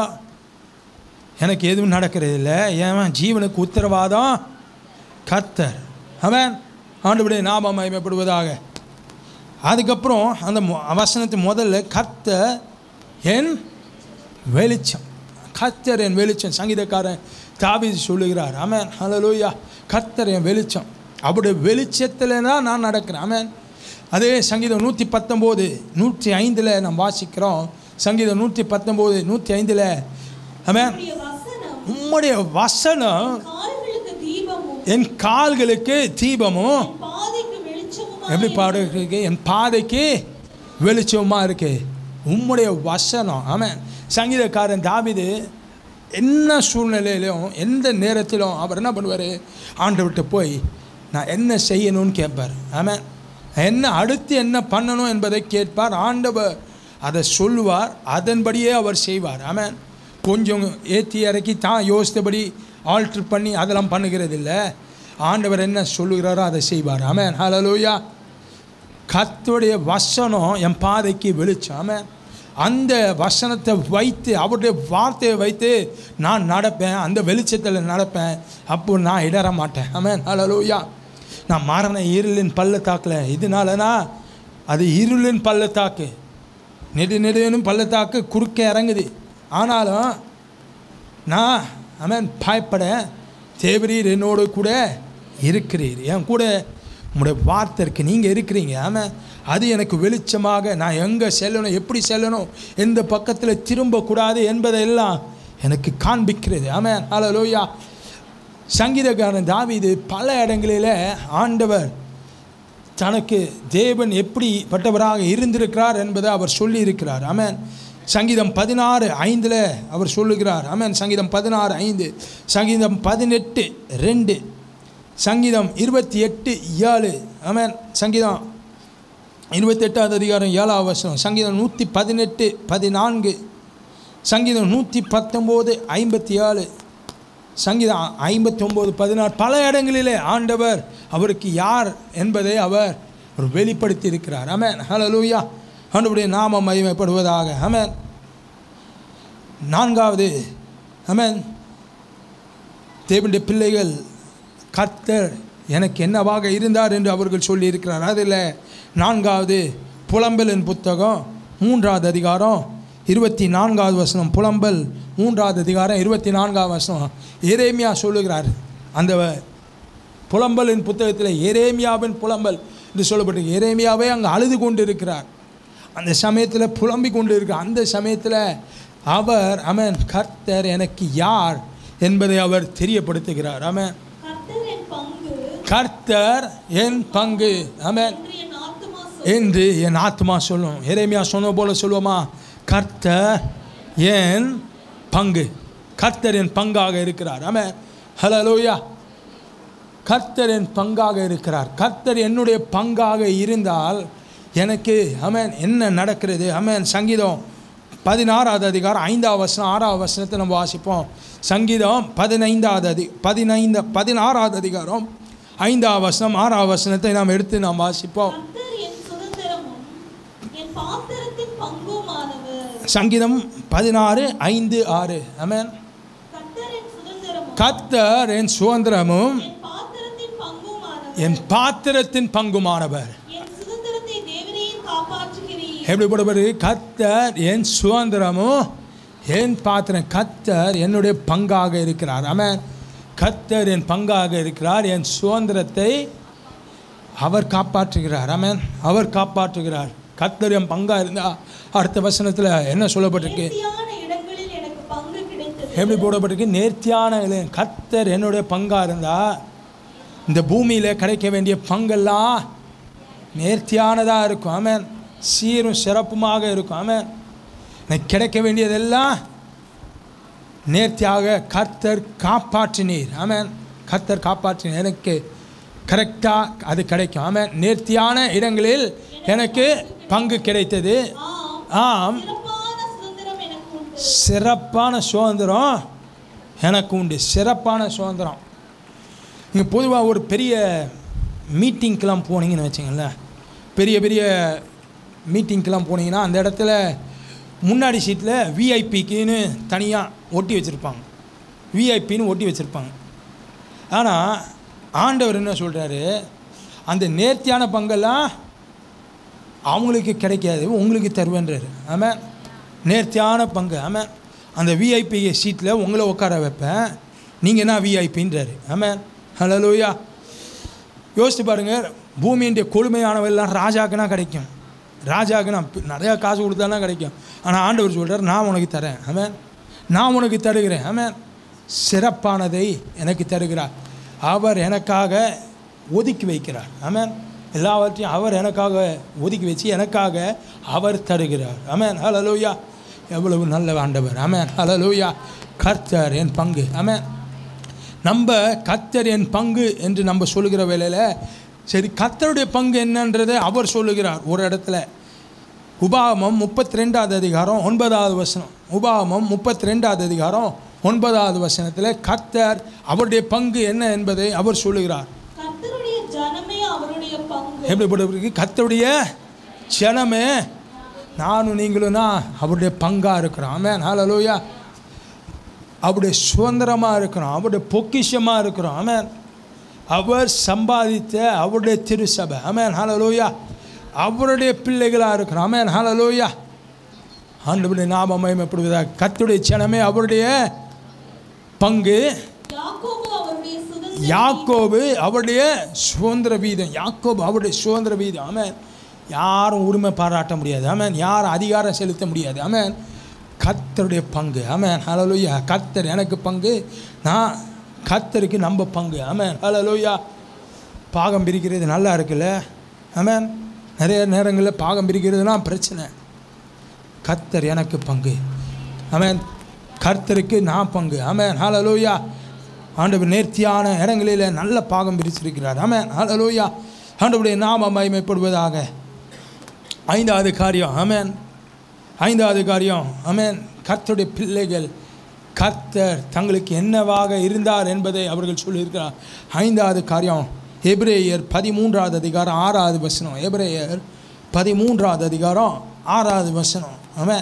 S1: எனக்கு எதுவும் நடக்கிறது இல்லை ஏன் ஜீவனுக்கு உத்தரவாதம் கர்த்தர் அவன் ஆண்டுபடிய நாம மகிமைப்படுவதாக அதுக்கப்புறம் அந்த மு- வசனத்து முதல்ல கர்த்தர் என் வெளிச்சம் கர்த்தர் என் வெளிச்சம் சங்கீதக்காரன் தாவீது சொல்லுகிறார் ஆமென் ஹalleluya கர்த்தர் என் வெளிச்சம் அவருடைய வெளிச்சத்தில் தான் நான் நடக்கிறேன் ஆமென் அதே சங்கீதம் நூற்றி பத்தொம்போது நூற்றி ஐந்தில் நாம் வாசிக்கிறோம் சங்கீதம் நூற்றி பத்தொம்போது நூற்றி ஐந்தில் ஆமென்
S2: உம்முடைய வசனம்
S1: உம்முடைய வசனம்
S2: கால்களுக்கு தீபமும்
S1: என் கால்களுக்கு தீபமும்
S2: என் பாதைக்கு வெளிச்சமுமா
S1: எப்படி பாடுறதுக்கு என் பாதைக்கு வெளிச்சமாக இருக்கு உம்முடைய வசனம் ஆமென் சங்கீதக்காரன் தாவிது என்ன சூழ்நிலையிலும் எந்த நேரத்திலும் அவர் என்ன பண்ணுவார் ஆண்டவர்கிட்ட போய் நான் என்ன செய்யணும்னு கேட்பார் ஆமென் என்ன அடுத்து என்ன பண்ணணும் என்பதை கேட்பார் ஆண்டவர் அதை சொல்லுவார் அதன்படியே அவர் செய்வார் ஆமென் கொஞ்சம் ஏற்றி இறக்கி தான் யோசித்தபடி ஆல்ட்ரு பண்ணி அதெல்லாம் பண்ணுகிறது இல்லை ஆண்டவர் என்ன சொல்லுகிறாரோ அதை செய்வார் ஆமென் ஹalleluya கர்த்தருடைய வசனம் என் பாதைக்கு வெளிச்சம் ஆமென் அந்த வசனத்தை வைத்து அவருடைய வார்த்தையை வைத்து நான் நடப்பேன் அந்த வெளிச்சத்தில் நடப்பேன் அப்போ நான் இடற மாட்டேன் ஆமென் ஹalleluya நான் மரண இருளின் பள்ளத்தாக்கில் இதனாலனா அது இருளின் பள்ளத்தாக்கு நெடு நெடுனும் பள்ளத்தாக்கு குறுக்க இறங்குது ஆனாலும் நான் அவன் பயப்பட தேவரீர் என்னோடு கூட இருக்கிறீர் என் கூட உங்களுடைய வார்த்தை இருக்கு நீங்கள் இருக்கிறீங்க ஆமாம் அது எனக்கு வெளிச்சமாக நான் எங்கே செல்லணும் எப்படி செல்லணும் எந்த பக்கத்தில் திரும்பக்கூடாது என்பதையெல்லாம் எனக்கு காண்பிக்கிறது ஆமாம் ஹalleluya சங்கீதக்காரன் தாவீது பல இடங்களில் ஆண்டவர் தனக்கு தேவன் எப்படிப்பட்டவராக இருந்திருக்கிறார் என்பதை அவர் சொல்லியிருக்கிறார் ஆமென் சங்கீதம் பதினாறு ஐந்தில் அவர் சொல்லுகிறார் ஆமென் சங்கீதம் பதினாறு ஐந்து சங்கீதம் பதினெட்டு ரெண்டு சங்கீதம் இருபத்தி எட்டு ஏழு ஆமென் சங்கீதம் இருபத்தெட்டாவது அதிகாரம் ஏழாவது வசனம் சங்கீதம் நூற்றி பதினெட்டு பதினான்கு சங்கீதம் நூற்றி பத்தொம்போது ஐம்பத்தி ஏழு சங்கீதம் ஐம்பத்தி ஒம்பது பதினாறு பல இடங்களிலே ஆண்டவர் அவருக்கு யார் என்பதை அவர் ஒரு வெளிப்படுத்தி இருக்கிறார் அமேன் ஹalleluya ஆண்டவருடைய நாமம் மகிமைப்படுவதாக அமேன் நான்காவது அமேன் தேவனுடைய பிள்ளைகள் கர்த்தர் எனக்கு என்னவாக இருந்தார் என்று அவர்கள் சொல்லியிருக்கிறார் அதில் நான்காவது புலம்பலின் புத்தகம் மூன்றாவது அதிகாரம் இருபத்தி நான்காவது வசனம் புலம்பல் மூன்றாவது அதிகாரம் இருபத்தி நான்காவது வசனம் எரேமியா சொல்லுகிறார் அந்த புலம்பலின் புத்தகத்தில் எரேமியாவின் புலம்பல் என்று சொல்லப்பட்டிருக்கு எரேமியாவே அங்கே அழுது கொண்டு இருக்கிறார் அந்த சமயத்தில் புலம்பிக் கொண்டு இருக்கிறார் அந்த சமயத்தில் அவர் அமன் கர்த்தர் எனக்கு யார் என்பதை அவர் தெரியப்படுத்துகிறார் அமன்
S2: கர்த்தர் என் பங்கு
S1: கர்த்தர் என் பங்கு அமன்
S2: என்று என் ஆத்துமா
S1: என்று என் ஆத்மா சொல்லும் எரேமியா சொன்ன போல சொல்லுவோமா கர்த்தர் என் பங்கு கர்த்தர் என் பங்காக இருக்கிறார் ஆமென் ஹலலூயா கர்த்தர் என் பங்காக இருக்கிறார் கர்த்தர் என்னுடைய பங்காக இருந்தால் எனக்கு அமேன் என்ன நடக்கிறது அமேன் சங்கீதம் பதினாறாவது அதிகாரம் ஐந்தாவது வசனம் ஆறாவது வசனத்தை நம்ம வாசிப்போம் சங்கீதம் பதினைந்தாவது அதி பதினைந்த பதினாறாவது அதிகாரம் ஐந்தாவது வசனம் ஆறாவது வசனத்தை நாம் எடுத்து நாம் வாசிப்போம்
S2: கர்த்தர் என் சுதந்திரமும் என் பாத்திரத்தின் பங்குமானவர்
S1: சங்கீதம் பதினாறு ஐந்து ஆறு அமேன்
S2: கர்த்தர் என் சுதந்திரமும்
S1: கர்த்தர் என் சுதந்திரமும்
S2: என் பாத்திரத்தின் பங்குமானவர்
S1: என் பாத்திரத்தின் பங்குமானவர்
S2: என் சுதந்திரத்தை தேவரீர் காப்பாற்றுகிறீர்
S1: எப்படிப்படுவது கர்த்தர் என் சுதந்திரமும் என் பாத்திரம் கர்த்தர் என்னுடைய பங்காக இருக்கிறார் ஆமென் கர்த்தர் என் பங்காக இருக்கிறார் என் சுதந்திரத்தை அவர் காப்பாற்றுகிறார் ஆமென் அவர் காப்பாற்றுகிறார் கர்த்தர் என் பங்காக இருந்தால் அடுத்த வசனத்தில் என்ன சொல்லப்பட்டிருக்கு
S2: நேர்த்தியான இடங்களில் எனக்கு பங்கு கிடைத்தது
S1: எப்படி போடப்பட்டிருக்கு நேர்த்தியான இலை. கர்த்தர் என்னுடைய பங்காக இருந்தால் இந்த பூமியில் கிடைக்க வேண்டிய பங்கெல்லாம் நேர்த்தியானதாக இருக்கும் ஆமென் சீரும் சிறப்புமாக இருக்கும் ஆமென் எனக்கு கிடைக்க வேண்டியதெல்லாம் நேர்த்தியாக கர்த்தர் காப்பாற்றினீர் ஆமென் கர்த்தர் காப்பாற்றினீர் எனக்கு கரெக்டாக அது கிடைக்கும் ஆமென் நேர்த்தியான இடங்களில் எனக்கு பங்கு கிடைத்தது
S2: ஆம்
S1: ஆம்
S2: சிறப்பான சுதந்திரம் எனக்கு உண்டு
S1: சிறப்பான சுதந்திரம் எனக்கு உண்டு சிறப்பான சுதந்திரம் நீங்கள் பொதுவாக ஒரு பெரிய மீட்டிங்க்கெலாம் போனீங்கன்னு வச்சுங்களேன் பெரிய பெரிய மீட்டிங்க்கெலாம் போனீங்கன்னா அந்த இடத்துல முன்னாடி சீட்டில் விஐபிக்குன்னு தனியாக ஒட்டி வச்சுருப்பாங்க விஐபின்னு ஒட்டி வச்சுருப்பாங்க ஆனால் ஆண்டவர் என்ன சொல்கிறாரு அந்த நேர்த்தியான பங்கெல்லாம் அவங்களுக்கு கிடைக்காது உங்களுக்கு தருவேன்றாரு ஆமாம் நேர்த்தியான பங்கு ஆமாம் அந்த விஐபி சீட்டில் உங்களை உட்கார வைப்பேன் நீங்கள் என்ன விஐபின்றாரு ஆமாம் ஹலோயா யோசித்து பாருங்கள் பூமியினுடைய கொடுமையானவெல்லாம் ராஜாக்குனா கிடைக்கும் ராஜாக்குனா பி- நிறையா காசு கொடுத்தானா கிடைக்கும் ஆனால் ஆண்டவர் சொல்கிறார் நான் உனக்கு தரேன் ஆமாம் நான் உனக்கு தருகிறேன் ஆமாம் சிறப்பானதை எனக்கு தருகிறார் அவர் எனக்காக ஒதுக்கி வைக்கிறார் ஆமாம் எல்லாவற்றையும் அவர் எனக்காக ஒதுக்கி வச்சு எனக்காக அவர் தருகிறார் ஆமாம் ஹலலூயா எவ்வளவு நல்ல ஆண்டவர் ஆமாம் ஹலலூயா கர்த்தர் என் பங்கு ஆமாம் நம்ம கர்த்தர் என் பங்கு என்று நம்ம சொல்லுகிற வேளையில் சரி கர்த்தருடைய பங்கு என்னன்றதை அவர் சொல்லுகிறார் ஒரு இடத்துல உபாகமம் முப்பத்தி ரெண்டாவது அதிகாரம் ஒன்பதாவது வசனம் உபாகமம் முப்பத்தி ரெண்டாவது அதிகாரம் ஒன்பதாவது வசனத்தில் கர்த்தர் அவருடைய பங்கு என்ன என்பதை அவர் சொல்லுகிறார்
S2: கர்த்தருடைய ஜனமே அவருடைய பங்கு
S1: எப்படிப்பட்ட கர்த்தருடைய ஜனமே நானும் நீங்களும்னா அவருடைய பங்காக இருக்கிறோம் ஆமென் ஹalleluya அவருடைய சுதந்திரமாக இருக்கிறோம் அவருடைய பொக்கிஷமாக இருக்கிறோம் ஆமென் அவர் சம்பாதித்த அவருடைய திருசபை ஆமென் ஹalleluya அவருடைய பிள்ளைகளாக இருக்கிறோம் ஆமென் ஹalleluya ஆண்டவருடைய நாம மகிமைப்படுவதாக கர்த்தருடைய ஜனமே அவருடைய பங்கு
S2: யாக்கோபு அவருடைய சுதந்திர
S1: யாக்கோபு அவருடைய சுதந்திர வீதம் யாக்கோபு அவருடைய சுதந்திர வீதம் ஆமென் யாரும் உரிமை பாராட்ட முடியாது ஆமென் யாரும் அதிகாரம் செலுத்த முடியாது ஆமென் கர்த்தருடைய பங்கு ஆமென் ஹalleluya கர்த்தர் எனக்கு பங்கு நான் கர்த்தருக்கு நம்ம பங்கு ஆமென் ஹalleluya பாகம் பிரிக்கிறது நல்லா இருக்குல்ல ஆமென் நிறைய நேரங்களில் பாகம் பிரிக்கிறதுனா பிரச்சனை கர்த்தர் எனக்கு பங்கு ஆமென் கர்த்தருக்கு நான் பங்கு ஆமென் ஹalleluya ஆண்டவர் நேர்த்தியான இடங்களில் நல்ல பாகம் பிரிச்சிருக்கிறார் ஆமென் ஹalleluya ஆண்டவருடைய நாம மகிமைப்படுவதாக ஐந்தாவது காரியம் ஆமென் ஐந்தாவது காரியம் ஆமென் கர்த்தருடைய பிள்ளைகள் கர்த்தர் தங்களுக்கு என்னவாக இருந்தார் என்பதை அவர்கள் சொல்லியிருக்கிறார் ஐந்தாவது காரியம் எபிரேயர் பதிமூன்றாவது அதிகாரம் ஆறாவது வசனம் எபிரேயர் பதிமூன்றாவது அதிகாரம் ஆறாவது வசனம் ஆமென்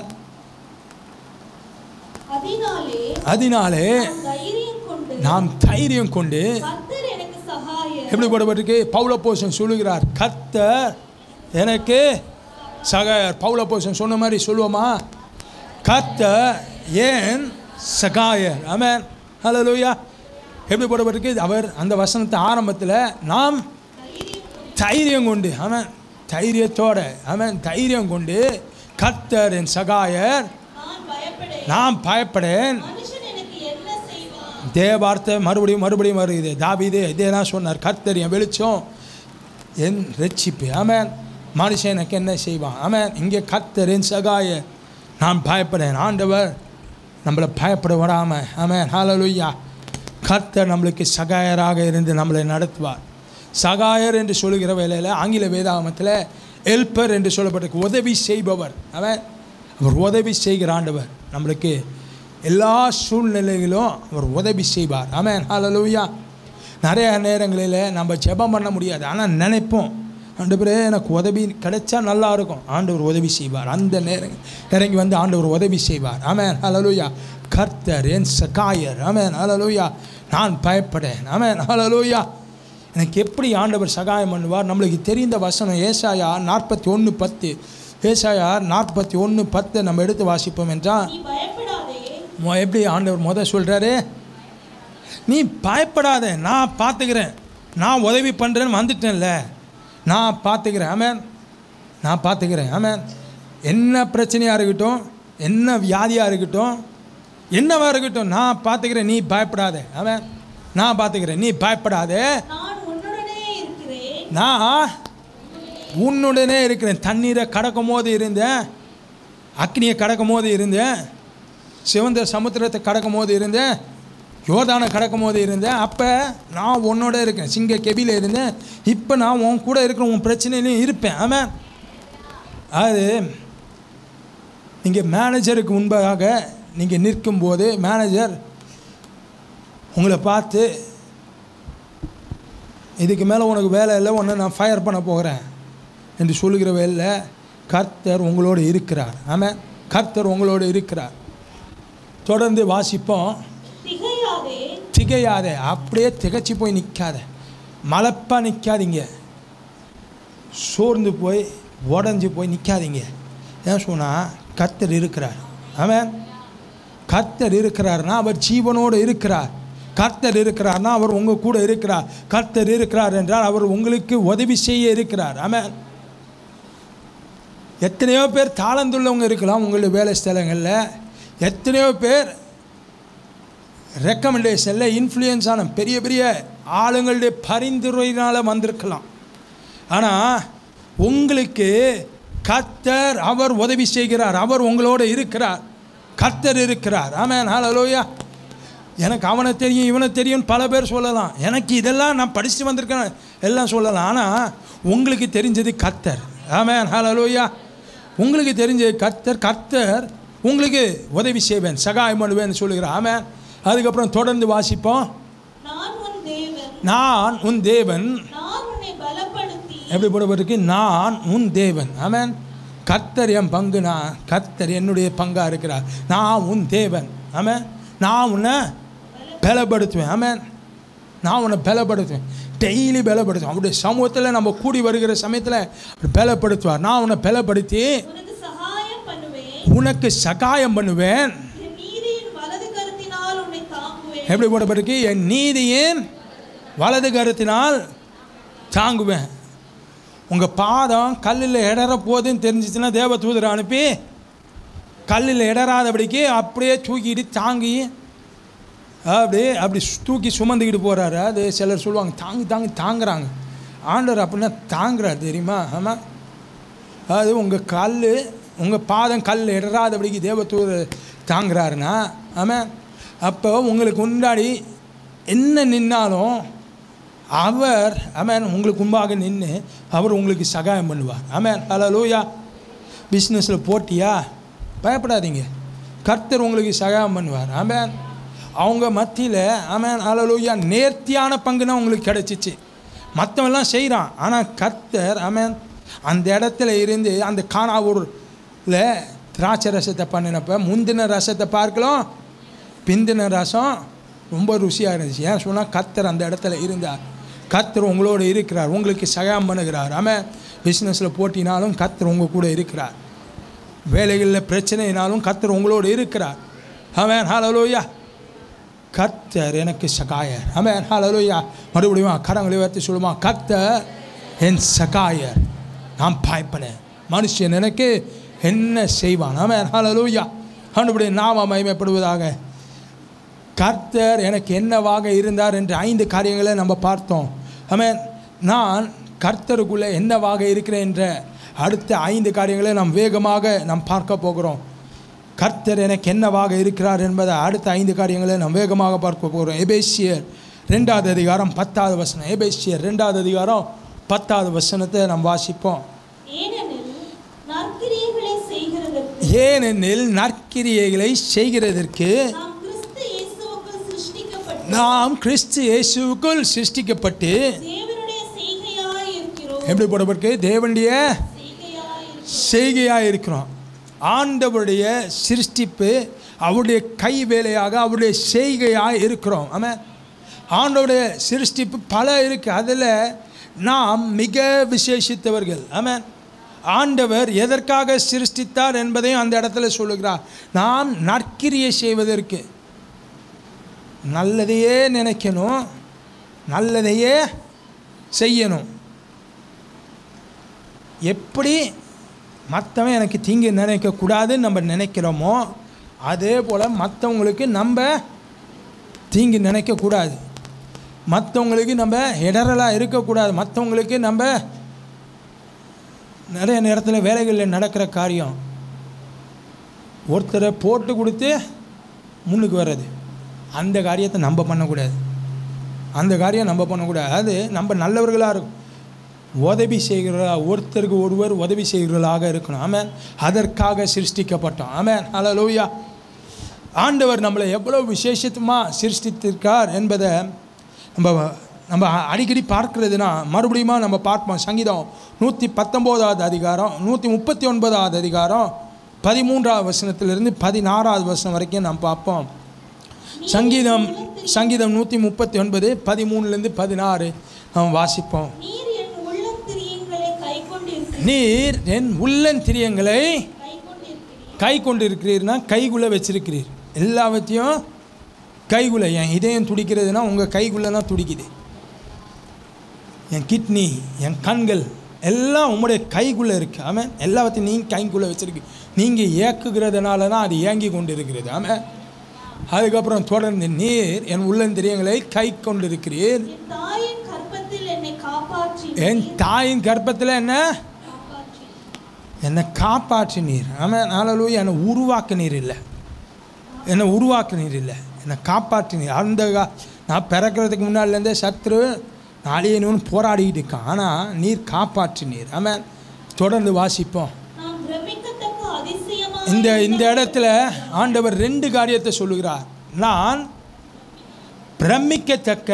S2: அதனாலே
S1: அதனாலே
S2: நாம் தைரியம் கொண்டு
S1: நாம் தைரியம் கொண்டு
S2: கர்த்தர் எனக்கு சகாயம்
S1: எப்படி போடப்பட்டிருக்கு பவுலப்போசன் சொல்லுகிறார் கர்த்தர் எனக்கு சகாயர் பவுலப்போசன் சொன்ன மாதிரி சொல்லுவோமா கர்த்தர் ஏன் சகாயர் ஆமென் ஹalleluya எப்படி போடப்பட்டிருக்கு அவர் அந்த வசனத்தை ஆரம்பத்தில் நாம் தைரியம் கொண்டு ஆமென் தைரியத்தோட ஆமென் தைரியம் கொண்டு கர்த்தர் என் சகாயர்
S2: நான் பயப்படேன்
S1: நான் பயப்படேன்
S2: மனுஷன் எனக்கு என்ன செய்வான்
S1: இதே வார்த்தை மறுபடியும் மறுபடியும் வருது தாவீது இதே தான் சொன்னார் கர்த்தர் என் வெளிச்சம் என் ரட்சிப்பு ஆமென் மனுஷன் எனக்கு என்ன செய்வான் ஆமென் இங்கே கர்த்தர் என் சகாய நான் பயப்படேன் ஆண்டவர் நம்மளை பயப்பட விடாமல் ஆமென் ஹalleluya கர்த்தர் நம்மளுக்கு சகாயராக இருந்து நம்மளை நடத்துவார் சகாயர் என்று சொல்லுகிற வேளையில் ஆங்கில வேதாகமத்தில் எல்பர் என்று சொல்லப்பட்டிருக்கு உதவி செய்பவர் அவன் அவர் உதவி செய்கிற ஆண்டவர் நம்மளுக்கு எல்லா சூழ்நிலைகளிலும் அவர் உதவி செய்வார் ஆமென் ஹalleluya நிறைய நேரங்களில் நம்ம ஜெபம் பண்ண முடியாது ஆனால் நினைப்போம் ஆண்டவரே எனக்கு உதவி கிடைச்சா நல்லா இருக்கும் ஆண்டவர் உதவி செய்வார் அந்த நேரம் இறங்கி வந்து ஆண்டவர் உதவி செய்வார் ஆமென் ஹalleluya கர்த்தர் என் சகாயர் ஆமென் ஹalleluya நான் பயப்படேன் ஆமென் ஹalleluya எனக்கு எப்படி ஆண்டவர் சகாயம் பண்ணுவார் நம்மளுக்கு தெரிந்த வசனம் ஏசாயா நாற்பத்தி ஒன்று பத்து ஏசாயா நாற்பத்தி ஒன்று பத்து நம்ம எடுத்து வாசிப்போம் என்றால்
S2: நீ பயப்படாதே
S1: மொ- எப்படி ஆண்டவர் முத சொல்கிறாரு நீ பயப்படாத நான் பார்த்துக்கிறேன் நான் உதவி பண்ணுறேன்னு வந்துட்டேன்ல நான் பார்த்துக்கிறேன் ஆமென் நான் பார்த்துக்கிறேன் ஆமென் என்ன பிரச்சனையாக இருக்கட்டும் என்ன வியாதியாக இருக்கட்டும் என்னவா இருக்கட்டும் நான் பார்த்துக்கிறேன் நீ பயப்படாத ஆமென் நான் பார்த்துக்கிறேன் நீ பயப்படாதே
S2: நான் உன்னுடனே இருக்கிறேன்
S1: நான் உன்னுடனே இருக்கிறேன் தண்ணீரை கடக்கும் போது இருந்தேன் அக்னியை கடக்கும் போது இருந்தேன் சிவந்த சமுத்திரத்தை கடக்கும் போது இருந்தேன் யோதானை கடக்கும் போது இருந்தேன் அப்போ நான் உன்னோட இருக்கேன் சிங்க கெபியில் இருந்தேன் இப்போ நான் உன் கூட இருக்கிற உன் பிரச்சனையிலையும் இருப்பேன் ஆமாம் அது நீங்கள் மேனேஜருக்கு முன்பாக நீங்கள் நிற்கும்போது மேனேஜர் உங்களை பார்த்து இதுக்கு மேலே உனக்கு வேலை இல்லை உன்னை நான் ஃபயர் பண்ண போகிறேன் என்று சொல்லுகிற வேலையில் கர்த்தர் உங்களோடு இருக்கிறார் ஆமாம் கர்த்தர் உங்களோடு இருக்கிறார் தொடர்ந்து வாசிப்போம்
S2: திகையாதே
S1: திகையாத அப்படியே திகைச்சு போய் நிற்காத மலப்பாக நிற்காதீங்க சோர்ந்து போய் உடஞ்சி போய் நிற்காதீங்க ஏன் சொன்னால் கர்த்தர் இருக்கிறார் ஆமென் கர்த்தர் இருக்கிறார்னா அவர் ஜீவனோடு இருக்கிறார் கர்த்தர் இருக்கிறார்னா அவர் உங்கள் கூட இருக்கிறார் கர்த்தர் இருக்கிறார் என்றால் அவர் உங்களுக்கு உதவி செய்ய இருக்கிறார் ஆமென் எத்தனையோ பேர் தாளந்துள்ளவங்க இருக்கலாம் உங்களுடைய வேலை ஸ்தலங்களில் எத்தனையோ பேர் ரெக்கமெண்டேஷனில் இன்ஃப்ளூயன்ஸ் ஆன பெரிய பெரிய ஆளுங்களுடைய பரிந்துரையினால் வந்திருக்கலாம் ஆனால் உங்களுக்கு கர்த்தர் அவர் உதவி செய்கிறார் அவர் உங்களோட இருக்கிறார் கர்த்தர் இருக்கிறார் ஆமென் ஹalleluya எனக்கு அவனை தெரியும் இவனை தெரியும் பல பேர் சொல்லலாம் எனக்கு இதெல்லாம் நான் படித்து வந்திருக்கேன் எல்லாம் சொல்லலாம் ஆனால் உங்களுக்கு தெரிஞ்சது கர்த்தர் ஆமென் ஹalleluya உங்களுக்கு தெரிஞ்சது கர்த்தர் கர்த்தர் உங்களுக்கு உதவி செய்வேன் சகாயம் பண்ணுவேன் சொல்லுகிறார் ஆமென் அதுக்கப்புறம் தொடர்ந்து வாசிப்போம்
S2: நான் உன் தேவன்
S1: நான் உன் தேவன்
S2: நான் உன்னை பலப்படுத்தி
S1: எப்படி போடப்பட்டிருக்கு நான் உன் தேவன் ஆமென் கர்த்தர் என் பங்கு நான் கர்த்தர் என்னுடைய பங்காக இருக்கிறார் நான் உன் தேவன் ஆமென் நான் உன்னை பலப்படுத்துவேன் ஆமென் நான் உன்னை பலப்படுத்துவேன் டெய்லி பலப்படுத்துவேன் அவருடைய சமூகத்தில் நம்ம கூடி வருகிற சமயத்தில் அவர் பலப்படுத்துவார் நான் உன்னை பலப்படுத்தி
S2: உனக்கு சகாயம் பண்ணுவேன்
S1: உனக்கு சகாயம் பண்ணுவேன்
S2: என் நீதியின் வலது கருத்தினால் உன்னை தாங்குவேன்
S1: எப்படி போடப்பட்டிருக்கு என் நீதியின் வலது கருத்தினால் தாங்குவேன் உங்கள் பாதம் கல்லில் இடற போகுதுன்னு தெரிஞ்சிச்சுன்னா தேவ தூதரை அனுப்பி கல்லில் இடறாதபடிக்கு அப்படியே தூக்கிட்டு தாங்கி அப்படியே அப்படி சு- தூக்கி சுமந்துக்கிட்டு போகிறாரு அது சிலர் சொல்லுவாங்க தாங்கி தாங்கி தாங்குறாங்க ஆண்டவர் அப்படின்னா தாங்குறாரு தெரியுமா ஆமாம் அது உங்கள் கல் உங்கள் பாதம் கல் இடராதபடிக்கு தேவத்தூர் தாங்குறாருன்னா ஆமாம் அப்போ உங்களுக்கு முன்னாடி என்ன நின்னாலும் அவர் ஆமென் உங்களுக்கு முன்பாக நின்று அவர் உங்களுக்கு சகாயம் பண்ணுவார் ஆமென் ஹலோ லூயா பிஸ்னஸில் போட்டியா பயப்படாதீங்க கர்த்தர் உங்களுக்கு சகாயம் பண்ணுவார் ஆமென் அவங்க மத்தியில் ஆமென் ஹalleluya நேர்த்தியான பங்குனா உங்களுக்கு கிடச்சிச்சு மற்றவெல்லாம் செய்கிறான் ஆனால் கர்த்தர் ஆமென் அந்த இடத்துல இருந்து அந்த காணாவூரில் திராட்சை ரசத்தை பண்ணினப்ப முந்தின ரசத்தை பார்க்கலாம் பிந்தின ரசம் ரொம்ப ருசியாக இருந்துச்சு ஏன் சொன்னால் கர்த்தர் அந்த இடத்துல இருந்தார் கர்த்தர் உங்களோடு இருக்கிறார் உங்களுக்கு சகாயம் பண்ணுகிறார் ஆமாம் பிஸ்னஸில் போட்டினாலும் கர்த்தர் உங்கள் கூட இருக்கிறார் வேலைகளில் பிரச்சனைனாலும் கர்த்தர் உங்களோடு இருக்கிறார் ஆமென் ஹalleluya கர்த்தர் எனக்கு சகாயர் ஆமென் ஹalleluya மறுபடியும் கரங்களை உயர்த்தி சொல்லுமா கர்த்தர் என் சகாயர் நான் பயப்படேன் மனுஷன் எனக்கு என்ன செய்வான் ஆமென் ஹalleluya ஆண்டவருடைய நாம மகிமைப்படுவதாக கர்த்தர் எனக்கு என்னவாக இருந்தார் என்ற ஐந்து காரியங்களை நம்ம பார்த்தோம் ஆமென் நான் கர்த்தருக்குள்ளே என்னவாக இருக்கிறேன் என்ற அடுத்த ஐந்து காரியங்களை நாம் வேகமாக நாம் பார்க்க போகிறோம் கர்த்தர் எனக்கு என்னவாக இருக்கிறார் என்பதை அடுத்த ஐந்து காரியங்களை நாம் வேகமாக பார்க்க போகிறோம் எபேசியர் ரெண்டாவது அதிகாரம் பத்தாவது வசனம் எபேசியர் ரெண்டாவது அதிகாரம் பத்தாவது வசனத்தை நாம் வாசிப்போம்
S2: ஏனெனில் நற்கிரியைகளை செய்கிறதற்கு
S1: ஏனெனில் நற்கிரியைகளை செய்கிறதற்கு
S2: நாம் கிறிஸ்து இயேசுவுக்குள் சிருஷ்டிக்கப்பட்டு
S1: நாம் கிறிஸ்து இயேசுவுக்குள் சிருஷ்டிக்கப்பட்டு
S2: தேவனுடைய செய்கையாய் இருக்கிறோம்
S1: எப்படி போடப்பட்டிருக்கு தேவனுடைய
S2: செய்கையாய் இருக்கிறோம்.
S1: செய்கையாக இருக்கிறோம் ஆண்டவருடைய சிருஷ்டிப்பு அவருடைய கை வேலையாக அவருடைய செய்கையாக இருக்கிறோம் ஆமாம் ஆண்டவருடைய சிருஷ்டிப்பு பல இருக்குது அதில் நாம் மிக விசேஷித்தவர்கள் ஆமாம் ஆண்டவர் எதற்காக சிருஷ்டித்தார் என்பதையும் அந்த இடத்துல சொல்லுகிறார் நாம் நற்கிரியை செய்வதற்கு நல்லதையே நினைக்கணும் நல்லதையே செய்யணும் எப்படி மற்றவன் எனக்கு தீங்கு நினைக்கக்கூடாதுன்னு நம்ம நினைக்கிறோமோ அதே போல் மற்றவங்களுக்கு நம்ம தீங்கு நினைக்கக்கூடாது மற்றவங்களுக்கு நம்ம இடரலாக இருக்கக்கூடாது மற்றவங்களுக்கு நம்ம நிறைய நேரத்தில் வேலைகளில் நடக்கிற காரியம் ஒருத்தரை போட்டு கொடுத்து முன்னுக்கு வர்றது அந்த காரியத்தை நம்ம பண்ணக்கூடாது அந்த காரியம் நம்ம பண்ணக்கூடாது அது நம்ம நல்லவர்களாக இருக்கும் உதவி செய்கிறா ஒருத்தருக்கு ஒருவர் உதவி செய்கிறவர்களாக இருக்கணும் ஆமென் அதற்காக சிருஷ்டிக்கப்பட்டோம் ஆமென் ஹalleluya ஆண்டவர் நம்மளை எவ்வளோ விசேஷமாக சிருஷ்டித்திருக்கார் என்பதை நம்ம நம்ம அடிக்கடி பார்க்கிறதுனா மறுபடியும் நம்ம பார்ப்போம் சங்கீதம் நூற்றி பத்தொம்போதாவது அதிகாரம் நூற்றி முப்பத்தி ஒன்பதாவது அதிகாரம் பதிமூன்றாவது வசனத்திலிருந்து பதினாறாவது வசனம் வரைக்கும் நாம் பார்ப்போம் சங்கீதம் சங்கீதம் நூற்றி முப்பத்தி ஒன்பது பதிமூணுலேருந்து பதினாறு நாம் வாசிப்போம்
S2: நீர் என் உள்ளத்திரியங்களை கை கொண்டிருக்கிறீர்
S1: நீர் என் உள்ளந்திரியங்களை
S2: கை கொண்டிருக்கிறீர்
S1: கை கொண்டு இருக்கிறீர்னா கைக்குள்ளே வச்சிருக்கிறீர் எல்லாவற்றையும் கைக்குள்ளே என் இதயம் துடிக்கிறதுனா உங்கள் கைக்குள்ளே தான் துடிக்குது என் கிட்னி என் கண்கள் எல்லாம் உங்களுடைய கைக்குள்ளே இருக்குது ஆமாம் எல்லாவற்றையும் நீங்கள் கைக்குள்ளே வச்சிருக்கு நீங்கள் இயக்குகிறதுனால தான் அது இயங்கி கொண்டு இருக்கிறது ஆமாம் அதுக்கப்புறம் தொடர்ந்து நீர் என் உள்ளந்திரியங்களை கை கொண்டு இருக்கிறீர்
S2: என் தாயின் கர்ப்பத்தில் என்னை காப்பாற்றி
S1: என் தாயின் கர்ப்பத்தில் என்ன
S2: காப்பாற்றி
S1: என்னை காப்பாற்றினீர் ஆமாம் நாளலூயா என்னை உருவாக்குனீர் இல்லை என்னை உருவாக்குனீர் இல்லை என்னை காப்பாற்றினீர் அந்த கா- நான் பிறக்கிறதுக்கு முன்னாடிலேருந்தே சத்ரு நாளையணும்னு போராடிக்கிட்டு இருக்கான் ஆனால் நீர் காப்பாற்றினீர் ஆமாம் தொடர்ந்து வாசிப்போம்
S2: நாம் பிரமிக்கத்தக்க அதிசயமா
S1: இந்த இந்த இடத்துல ஆண்டவர் ரெண்டு காரியத்தை சொல்லுகிறார் நான் பிரமிக்கத்தக்க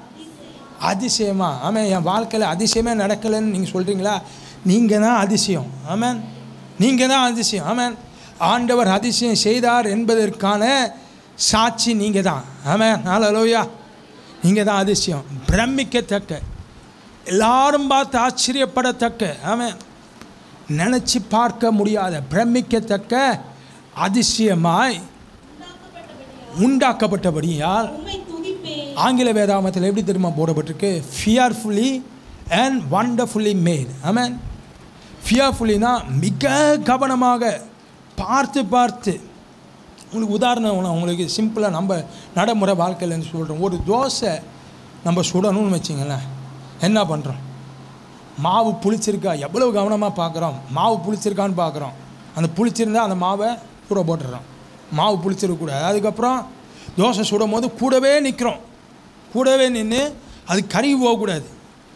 S1: அதிசயமா ஆமாம் என் வாழ்க்கையில் அதிசயமே நடக்கலைன்னு நீங்கள் சொல்கிறீங்களா நீங்கள் தான் அதிசயம் ஆமாம் நீங்கள் தான் அதிசயம் ஆமாம் ஆண்டவர் அதிசயம் செய்தார் என்பதற்கான சாட்சி நீங்கள் தான் ஆமாம் நாளலோயா நீங்கள் தான் அதிசயம் பிரமிக்கத்தக்க எல்லாரும் பார்த்து ஆச்சரியப்படத்தக்க ஆமாம் நினச்சி பார்க்க முடியாத பிரமிக்கத்தக்க அதிசயமாய் உண்டாக்கப்பட்டபடியால்
S2: உம்மை துதிப்பேன்
S1: ஆங்கில வேதாமத்தில் எப்படி தெரியுமா போடப்பட்டிருக்கு fearfully and wonderfully made amen ஃபியர்ஃபுல்லினா மிக கவனமாக பார்த்து பார்த்து உங்களுக்கு உதாரணம் நான் உங்களுக்கு சிம்பிளாக நம்ம நடைமுறை வாழ்க்கையில் சொல்கிறோம் ஒரு தோசை நம்ம சுடணும்னு வச்சிங்களேன் என்ன பண்ணுறோம் மாவு புளிச்சிருக்கா எவ்வளவு கவனமாக பார்க்குறோம் மாவு புளிச்சிருக்கான்னு பார்க்குறோம் அந்த புளிச்சிருந்தா அந்த மாவை கூட போட்டுடுறோம் மாவு புளிச்சிருக்கக்கூடாது அதுக்கப்புறம் தோசை சுடும் போது கூடவே நிற்கிறோம் கூடவே நின்று அது கருகி போகக்கூடாது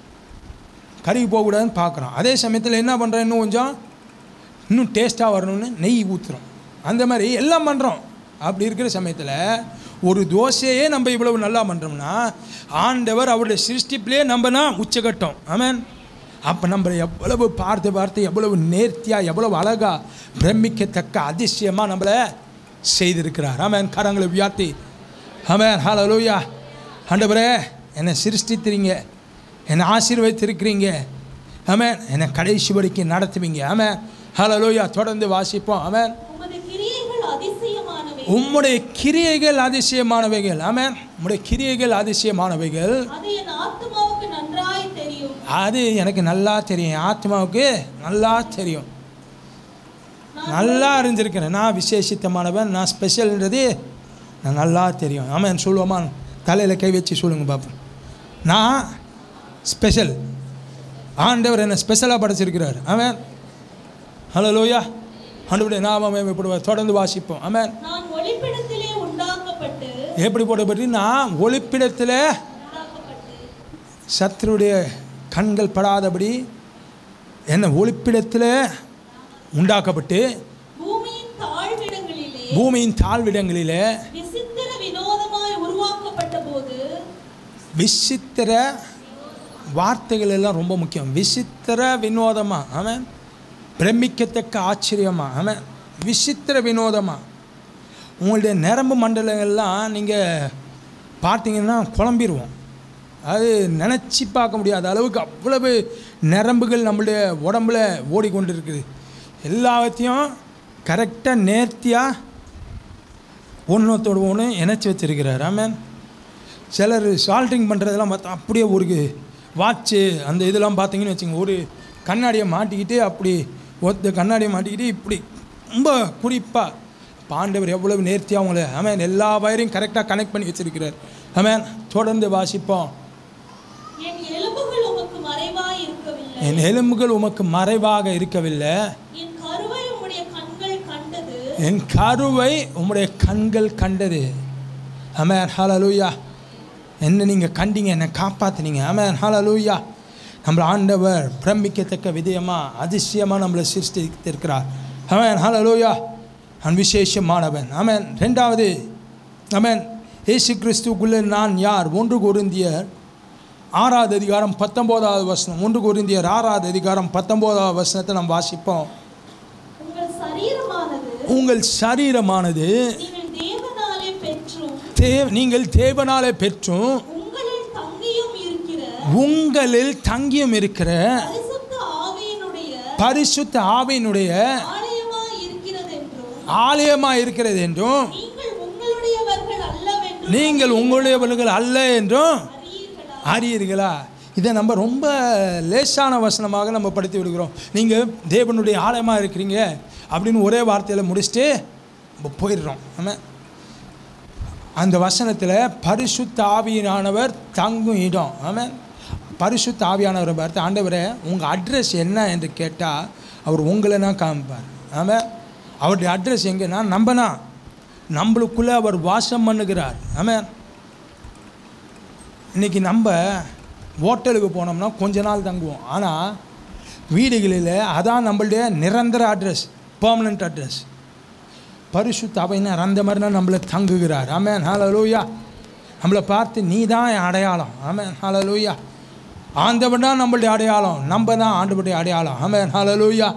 S1: கருகி போகக்கூடாதுன்னு பார்க்குறோம் அதே சமயத்தில் என்ன பண்ணுறோம் இன்னும் கொஞ்சம் இன்னும் டேஸ்ட்டாக வரணும்னு நெய் ஊற்றுறோம் அந்த மாதிரி எல்லாம் பண்ணுறோம் அப்படி இருக்கிற சமயத்தில் ஒரு தோசையே நம்ம இவ்வளவு நல்லா பண்ணுறோம்னா ஆண்டவர் அவருடைய சிருஷ்டிப்பிலே நம்பனா உச்சகட்டம் ஆமென் அப்போ நம்ம எவ்வளவு பார்த்து பார்த்து எவ்வளவு நேர்த்தியாக எவ்வளவு அழகாக பிரமிக்கத்தக்க அதிசயமாக நம்மளை செய்திருக்கிறார் ஆமென் கரங்களை உயர்த்தி ஆமென் ஹalleluya ஆண்டவரே என்னை சிருஷ்டித்திருங்க என்னை ஆசீர்வதித்திருக்கிறீங்க ஆமென் என்னை கடைசி வரைக்கும் நடத்துவீங்க ஆமென் ஹalleluya தொடர்ந்து வாசிப்போம் ஆமென்
S2: உமது கிரியைகள் அதிசயமானவை
S1: உம்முடைய கிரியைகள் அதிசயமானவைகள் ஆமென் உம்முடைய கிரியைகள் அதிசயமானவைகள்
S2: அது என் ஆத்துமாவுக்கு நன்றாய் தெரியும்
S1: அது எனக்கு நல்லா தெரியும் என் ஆத்மாவுக்கு நல்லா தெரியும் நல்லா அறிஞ்சிருக்கிறேன் நான் விசேஷித்தமானவன் நான் ஸ்பெஷல்ன்றது நான் நல்லா தெரியும் ஆமாம் சொல்லுவோமா தலையில் கை வச்சு சொல்லுங்க பாப்போம் நான் ஸ்பெஷல் ஆண்டவர் என்னை ஸ்பெஷலாக படைச்சிருக்கிறார் ஆமாம் ஹலோ லோயா ஆண்டவருடைய நாமம் மேம்படுவார் தொடர்ந்து வாசிப்போம் ஆமாம்
S2: நான் ஒளிப்பிடத்திலே உண்டாக்கப்பட்டு
S1: எப்படி போடப்பட்டு நான் ஒளிப்பிடத்தில்
S2: உண்டாக்கப்பட்டு
S1: சத்துருடைய கண்கள் படாதபடி என்ன ஒளிப்பிடத்தில் உண்டாக்கப்பட்டு
S2: பூமியின் தாழ்விடங்களிலே
S1: பூமியின் தாழ்விடங்களிலே
S2: விசித்திர வினோதமாய் உருவாக்கப்பட்ட போது
S1: விசித்திர வார்த்தைகள் எல்லாம் ரொம்ப முக்கியம் விசித்திர வினோதமாக ஆமாம் பிரமிக்கத்தக்க ஆச்சரியமாக ஆமாம் விசித்திர வினோதமாக உங்களுடைய நரம்பு மண்டலங்கள்லாம் நீங்கள் பார்த்தீங்கன்னா குழம்பிடுவோம் அது நினச்சி பார்க்க முடியாத அளவுக்கு அவ்வளவு நரம்புகள் நம்மளுடைய உடம்புல ஓடிக்கொண்டு இருக்குது எல்லாத்தையும் கரெக்டாக நேர்த்தியாக ஒன்றத்தோடு ஒன்று இணைச்சி வச்சிருக்கிறார் ஆமாம் சிலர் சால்ட்ரிங் பண்ணுறதெல்லாம் பார்த்தா அப்படியே ஒரு வாட்ச்சு அந்த இதெல்லாம் பார்த்தீங்கன்னு வச்சுங்க ஒரு கண்ணாடியை மாட்டிக்கிட்டு அப்படி ஒத்த கண்ணாடியை மாட்டிக்கிட்டு இப்படி ரொம்ப குறிப்பாக பாண்டவர் எவ்வளவு நேர்த்தியாக அவங்கள ஆமாம் எல்லா வயரையும் கரெக்டாக கனெக்ட் பண்ணி வச்சிருக்கிறார் ஆமாம் தொடர்ந்து வாசிப்போம்
S2: என் எலும்புகள் உமக்கு மறைவாய் இருக்கவில்லை
S1: என் எலும்புகள் உமக்கு மறைவாக இருக்கவில்லை
S2: என் கருவை உம்முடைய கண்கள் கண்டது
S1: என் கருவை உம்முடைய கண்கள் கண்டது அமேன் ஹalleluya என்ன நீங்கள் கண்டீங்க என்னை காப்பாத்துனீங்க அமேன் ஹalleluya நம்மளை ஆண்டவர் பிரமிக்கத்தக்க விதயமாக அதிசயமாக நம்மளை சிருஷ்டித்திருக்கிறார் அமேன் ஹalleluya நான் விசேஷமானவன் அமேன் ரெண்டாவது அமேன் இயேசு கிறிஸ்துக்குள்ளே நான் யார் ஒன்று கொருந்தியர் ஆறாவது அதிகாரம் பத்தொம்போதாவது வசனம் ஒன்று கொருந்தியர் ஆறாவது அதிகாரம் பத்தொம்போதாவது வசனத்தை நாம் வாசிப்போம்
S2: உங்கள் சரீரமானது
S1: உங்கள் சரீரமானது
S2: நீங்கள் தேவனாலே பெற்றும்
S1: தே நீங்கள் தேவனாலே பெற்றும்
S2: உங்களில் தங்கியும் இருக்கிற
S1: உங்களில் தங்கியும் இருக்கிற
S2: பரிசுத்த ஆவியினுடைய
S1: பரிசுத்த ஆவியினுடைய
S2: ஆலயமாய் இருக்கிறது என்றும்
S1: ஆலயமாக இருக்கிறது என்றும்
S2: நீங்கள் உங்களுடையவர்கள் அல்லவென்றும்
S1: நீங்கள் உங்களுடையவர்கள் அல்ல என்றும்
S2: அறியீர்களா
S1: அறியீர்களா இதை நம்ம ரொம்ப லேசான வசனமாக நம்ம படுத்தி விடுகிறோம் நீங்கள் தேவனுடைய ஆலயமாக இருக்கிறீங்க அப்படின்னு ஒரே வார்த்தையில் முடிச்சுட்டு நம்ம போயிடுறோம் ஆமாம் அந்த வசனத்தில் பரிசுத்த ஆவியானவர் தங்கும் இடம் ஆமாம் பரிசுத்த ஆவியானவரை பார்த்து ஆண்டவரே உங்கள் அட்ரஸ் என்ன என்று கேட்டால் அவர் உங்களை தான் காமிப்பார் ஆமாம் அவருடைய அட்ரஸ் எங்கன்னா நம்பனா நம்மளுக்குள்ளே அவர் வாசம் பண்ணுகிறார் ஆமாம் இன்றைக்கி நம்ம ஹோட்டலுக்கு போனோம்னா கொஞ்ச நாள் தங்குவோம் ஆனால் வீடுகளில் அதான் நம்மளுடைய நிரந்தர அட்ரஸ் பெர்மனண்ட் அட்ரஸ் பரிசுத்த அவையினர் அந்த மாதிரி தான் நம்மளை தங்குகிறார் ஆமென் ஹalleluya நம்மளை பார்த்து நீ தான் என் அடையாளம் ஆமென் ஹalleluya ஆண்டவன் தான் நம்மளுடைய அடையாளம் நம்ம தான் ஆண்டவருடைய அடையாளம் ஆமென் ஹalleluya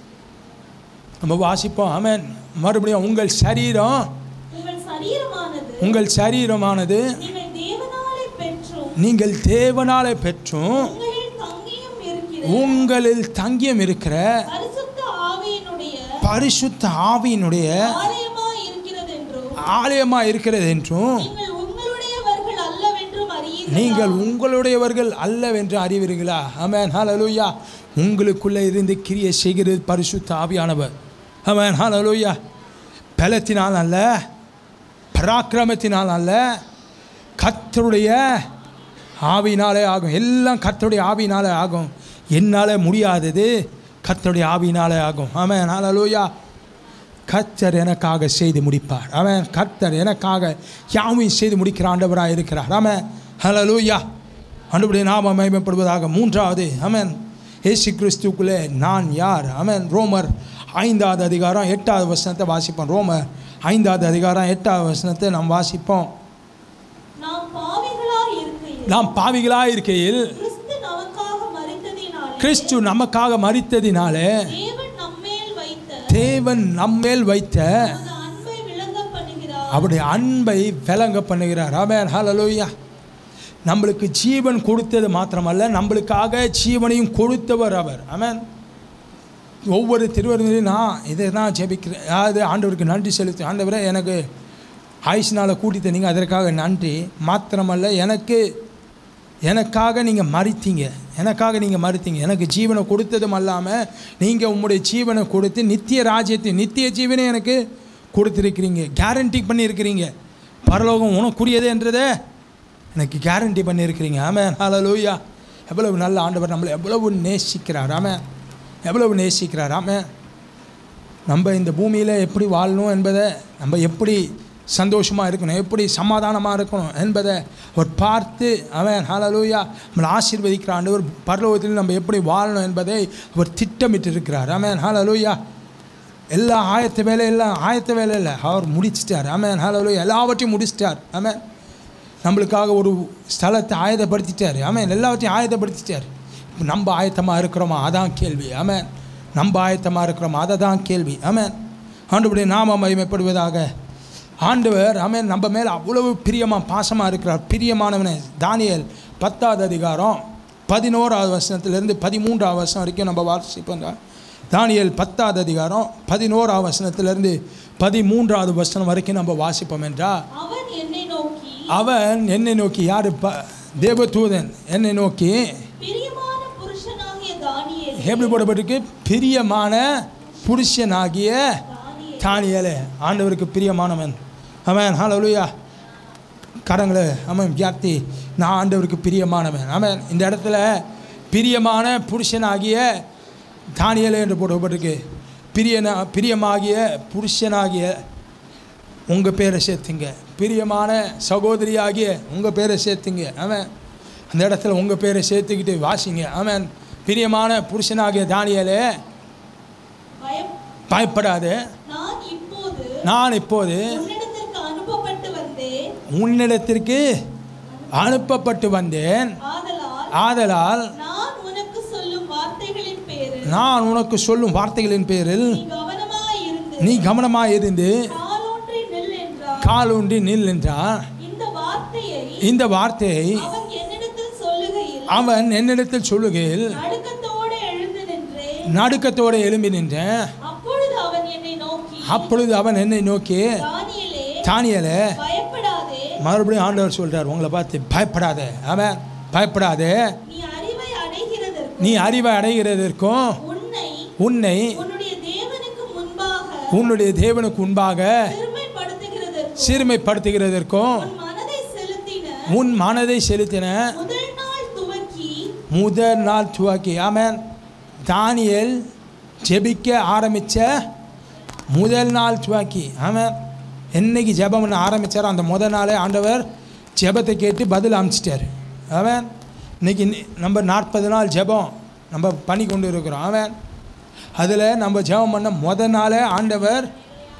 S1: நம்ம வாசிப்போம் ஆமென் மறுபடியும் உங்கள் சரீரம்
S2: உங்கள் சரீரமானது
S1: உங்கள் சரீரமானது
S2: நீங்கள் தேவனாலே பெற்றும்
S1: நீங்கள் தேவனாலே பெற்றும்
S2: உங்களில் தங்கியும் இருக்கிற
S1: உங்களில் தங்கியும் இருக்கிற
S2: பரிசுத்த ஆவியினுடைய
S1: பரிசுத்த ஆவியினுடைய
S2: ஆலயமாய் இருக்கிறது என்றும்
S1: ஆலயமாக இருக்கிறது என்றும்
S2: நீங்கள் உங்களுடையவர்கள் அல்லவென்றும் அறியீர்களா
S1: நீங்கள் உங்களுடையவர்கள் அல்லவென்று அறிவீர்களா ஆமென் ஹalleluya உங்களுக்குள்ளே இருந்து கிரியை செய்கிறது பரிசுத்த ஆவியானவர் ஆமென் ஹalleluya பலத்தினால் அல்ல பராக்கிரமத்தினால் அல்ல கர்த்தருடைய ஆவினாலே ஆகும் எல்லாம் கர்த்தருடைய ஆவினாலே ஆகும் என்னால் முடியாதது கர்த்தருடைய ஆவினாலே ஆகும் ஆமென் ஹalleluya கர்த்தர் எனக்காக செய்து முடிப்பார் அவன் கர்த்தர் எனக்காக யாவையும் செய்து முடிக்கிற ஆண்டவராக இருக்கிறார் ஆமென் ஹalleluya ஆண்டவருடைய நாமம் மகிமைப்படுவதாக மூன்றாவது ஆமென் இயேசு கிறிஸ்துக்குள்ளே நான் யார் ஆமென் ரோமர் ஐந்தாவது அதிகாரம் எட்டாவது வசனத்தை வாசிப்போம் ரோமர் ஐந்தாவது அதிகாரம் எட்டாவது வசனத்தை நாம் வாசிப்போம்
S2: நாம் பாவிகளாய் இருக்கையில்
S1: நாம் பாவிகளாக இருக்கையில்
S2: கிறிஸ்து நமக்காக மரித்ததினாலே
S1: கிறிஸ்து நமக்காக மரித்ததினாலே
S2: தேவன் நம்மேல் வைத்த
S1: தேவன் நம்மேல் வைத்த
S2: தமது அன்பை விளங்க பண்ணுகிறார்
S1: அவருடைய அன்பை விளங்க பண்ணுகிறார் ஆமென் ஹalleluya நம்மளுக்கு ஜீவன் கொடுத்தது மாத்திரமல்ல நம்மளுக்காக ஜீவனையும் கொடுத்தவர் அவர் ஆமென் ஒவ்வொரு திருவருமையிலும் நான் இதை தான் ஜெபிக்கிறேன் அதாவது ஆண்டவருக்கு நன்றி செலுத்து ஆண்டவரே எனக்கு ஆயுஷ்னால் கூட்டி தந்தீங்க அதற்காக நன்றி மாத்திரமல்ல எனக்கு எனக்காக நீங்கள் மறித்தீங்க எனக்காக நீங்கள் மறுத்தீங்க எனக்கு ஜீவனை கொடுத்ததும் அல்லாமல் நீங்கள் உங்களுடைய ஜீவனை கொடுத்து நித்திய ராஜ்யத்தை நித்திய ஜீவனை எனக்கு கொடுத்துருக்கிறீங்க கேரண்டி பண்ணியிருக்கிறீங்க பரலோகம் உனக்குரியது என்றதை எனக்கு கேரண்டி பண்ணியிருக்கிறீங்க ஆமென் ஹalleluya எவ்வளவு நல்ல ஆண்டவர் நம்மளை எவ்வளவு நேசிக்கிறார் ஆமென் எவ்வளவு நேசிக்கிறார் ஆமென் நம்ம இந்த பூமியில் எப்படி வாழணும் என்பதை நம்ம எப்படி சந்தோஷமாக இருக்கணும் எப்படி சமாதானமாக இருக்கணும் என்பதை அவர் பார்த்து அவன் ஹalleluya நம்மளை ஆசீர்வதிக்கிற ஆண்டவர் பரலோகத்தில் நம்ம எப்படி வாழணும் என்பதை அவர் திட்டமிட்டு இருக்கிறார் ஆமென் ஹalleluya எல்லா ஆயத்த வேலை எல்லாம் ஆயத்த வேலை இல்லை அவர் முடிச்சிட்டார் ஆமென் ஹalleluya எல்லாவற்றையும் முடிச்சிட்டார் ஆமென் நம்மளுக்காக ஒரு ஸ்தலத்தை ஆயத்தப்படுத்திட்டார் ஆமென் எல்லாவற்றையும் ஆயத்தப்படுத்திட்டார் இப்போ நம்ம ஆயத்தமாக இருக்கிறோமா அதான் கேள்வி ஆமென் நம்ம ஆயத்தமாக இருக்கிறோமா அதை தான் கேள்வி ஆமென் ஆண்டவருடைய நாம மகிமைப்படுவதாக ஆண்டவர் ஆமென் நம்ம மேலே அவ்வளவு பிரியமாக பாசமாக இருக்கிறார் பிரியமானவனே தானியேல் பத்தாவது அதிகாரம் பதினோராவது வசனத்திலிருந்து பதிமூன்றாவது வசனம் வரைக்கும் நம்ம வாசிப்போங்க தானியேல் பத்தாவது அதிகாரம் பதினோராவது வசனத்திலிருந்து பதிமூன்றாவது வசனம் வரைக்கும் நம்ம வாசிப்போம் என்றால்
S2: அவன் என்னை நோக்கி
S1: அவன் என்னை நோக்கி யார் ப தேவதூதன் என்னை நோக்கி
S2: பிரியமான புருஷனாகிய தானியேல்
S1: எப்படி போடப்பட்டிருக்கு பிரியமான புருஷனாகிய
S2: தானியேல்
S1: தானியலே ஆண்டவருக்கு பிரியமானவன் அவன் ஹalleluya கரங்களை அவன் வியாப்தி நான் ஆண்டவருக்கு பிரியமானவன் அவன் இந்த இடத்துல பிரியமான புருஷனாகிய தானியலே என்று போடப்பட்டிருக்கு பிரியனா பிரியமாகிய புருஷனாகிய உங்கள் பேரை சேர்த்துங்க பிரியமான சகோதரியாகிய உங்கள் பேரை சேர்த்துங்க அவன் அந்த இடத்துல உங்கள் பேரை சேர்த்துக்கிட்டு வாசிங்க அவன் பிரியமான புருஷனாகிய தானியலே
S2: பயம்
S1: பயப்படாதே
S2: நான் இப்போது
S1: நான் இப்போது
S2: உன்னிடத்திற்கு அனுப்பப்பட்டு வந்தேன்
S1: உன்னிடத்திற்கு அனுப்பப்பட்டு வந்தேன்
S2: ஆதலால்
S1: ஆதலால்
S2: நான் உனக்கு சொல்லும் வார்த்தைகளின் பேரில்
S1: நான் உனக்கு சொல்லும் வார்த்தைகளின் பேரில்
S2: நீ கவனமாய் இருந்து
S1: நீ கவனமாக இருந்து
S2: காலூன்றி நில் என்றார்
S1: காலூன்றி நில் என்றார்
S2: இந்த வார்த்தையை
S1: இந்த வார்த்தையை
S2: அவன் என்னிடத்தில் சொல்லுகையில்
S1: அவன் என்னிடத்தில் சொல்லுகையில்
S2: நடுக்கத்தோடு எழுந்து நின்றேன்
S1: நடுக்கத்தோடு எழும்பி நின்றேன்
S2: அப்பொழுது அவன் என்னை நோக்கி
S1: அப்பொழுது அவன் என்னை நோக்கி
S2: தானியேலே
S1: தானியலே
S2: பயப்படாதே
S1: மறுபடியும் ஆண்டவர் சொல்றார் உங்களை பார்த்து பயப்படாதே அவன் பயப்படாதே
S2: நீ அறிவை அடைகிறதற்கு
S1: நீ அறிவை அடைகிறதற்கும்
S2: உன்னை
S1: உன்னை
S2: உன்னுடைய தேவனுக்கு முன்பாக
S1: உன்னுடைய தேவனுக்கு முன்பாக
S2: சிறுமைப்படுத்துகிறதற்கு
S1: சிறுமைப்படுத்துகிறதற்கும்
S2: உன் மனதை செலுத்தின
S1: உன் மனதை செலுத்தின
S2: முதல் நாள் துவக்கி
S1: முதல் நாள் துவக்கி ஆமென் தானியேல் ஜெபிக்க ஆரம்பித்த முதல் நாள் துவக்கி ஆமென் என்னைக்கு ஜெபம் பண்ண ஆரம்பித்தாரோ அந்த முதல் நாளே ஆண்டவர் ஜெபத்தை கேட்டு பதில் அனுப்பிச்சிட்டார் ஆமென் இன்னைக்கு நி- நம்ம நாற்பது நாள் ஜெபம் நம்ம பண்ணி கொண்டு இருக்கிறோம் ஆமென் அதில் நம்ம ஜெபம் பண்ண முத நாளே ஆண்டவர்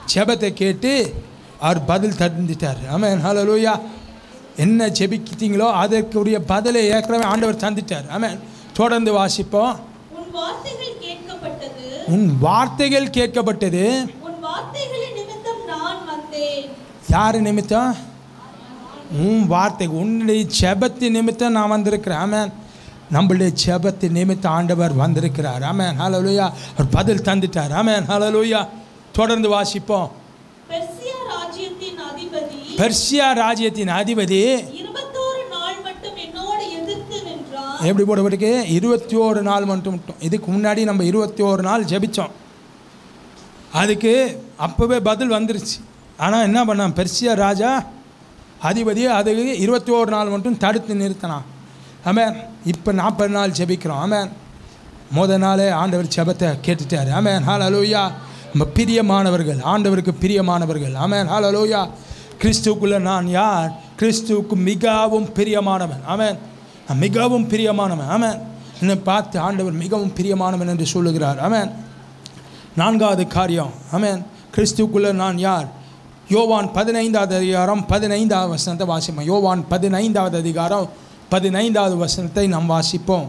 S1: ஜெபத்தை கேட்டு அவர் பதில் தந்துட்டார் ஆமென் ஹalleluya என்ன ஜெபிக்கிட்டீங்களோ அதற்குரிய பதிலை ஏற்கனவே ஆண்டவர் தந்துட்டார் ஆமென் தொடர்ந்து வாசிப்போம்
S2: உன் வார்த்தைகள் கேட்கப்பட்டது
S1: உன் வார்த்தைகள் கேட்கப்பட்டது
S2: உன் வார்த்தைகளின் நிமித்தம் நான் வந்தேன்
S1: யார் நிமித்தம் உன் வார்த்தை உன்னுடைய ஜெபத்தின் நிமித்தம் நான் வந்திருக்கிறேன் ஆமென் நம்மளுடைய ஜெபத்தின் நிமித்தம் ஆண்டவர் வந்திருக்கிறார் ஆமென் ஹalleluya அவர் பதில் தந்துட்டார் ஆமென் ஹalleluya தொடர்ந்து வாசிப்போம்
S2: பெர்சியா ராஜ்யத்தின் அதிபதி
S1: பெர்சியா ராஜ்யத்தின் அதிபதி
S2: இருபத்தோரு நாள் மட்டும் என்னோடு எதிர்த்து நின்றான்
S1: எப்படி போடப்பட்டிருக்கு இருபத்தி ஓரு நாள் மட்டும் மட்டும் இதுக்கு முன்னாடி நம்ம இருபத்தி ஓரு நாள் ஜெபிச்சோம் அதுக்கு அப்போவே பதில் வந்துருச்சு ஆனால் என்ன பண்ணான் பெர்சியா ராஜா அதிபதி அதுக்கு இருபத்தி ஓரு நாள் மட்டும் தடுத்து நிறுத்தினான் ஆமென் இப்போ நாற்பது நாள் ஜெபிக்கிறோம் ஆமென் முத நாளே ஆண்டவர் ஜெபத்தை கேட்டுட்டார் ஆமென் ஹால் அலோயா நம்ம பிரியமானவர்கள் ஆண்டவருக்கு பிரியமானவர்கள் ஆமென் ஹால் அலோயா கிறிஸ்துக்குள்ள நான் யார் கிறிஸ்துவுக்கு மிகவும் பிரியமானவன் ஆமென் நான் மிகவும் பிரியமானவன் ஆமென் என்னை பார்த்து ஆண்டவர் மிகவும் பிரியமானவன் என்று சொல்லுகிறார் ஆமென் நான்காவது காரியம் ஆமென் கிறிஸ்துக்குள்ள நான் யார் யோவான் பதினைந்தாவது அதிகாரம் பதினைந்தாவது வசனத்தை வாசிப்போம் யோவான் பதினைந்தாவது அதிகாரம் பதினைந்தாவது வசனத்தை நாம் வாசிப்போம்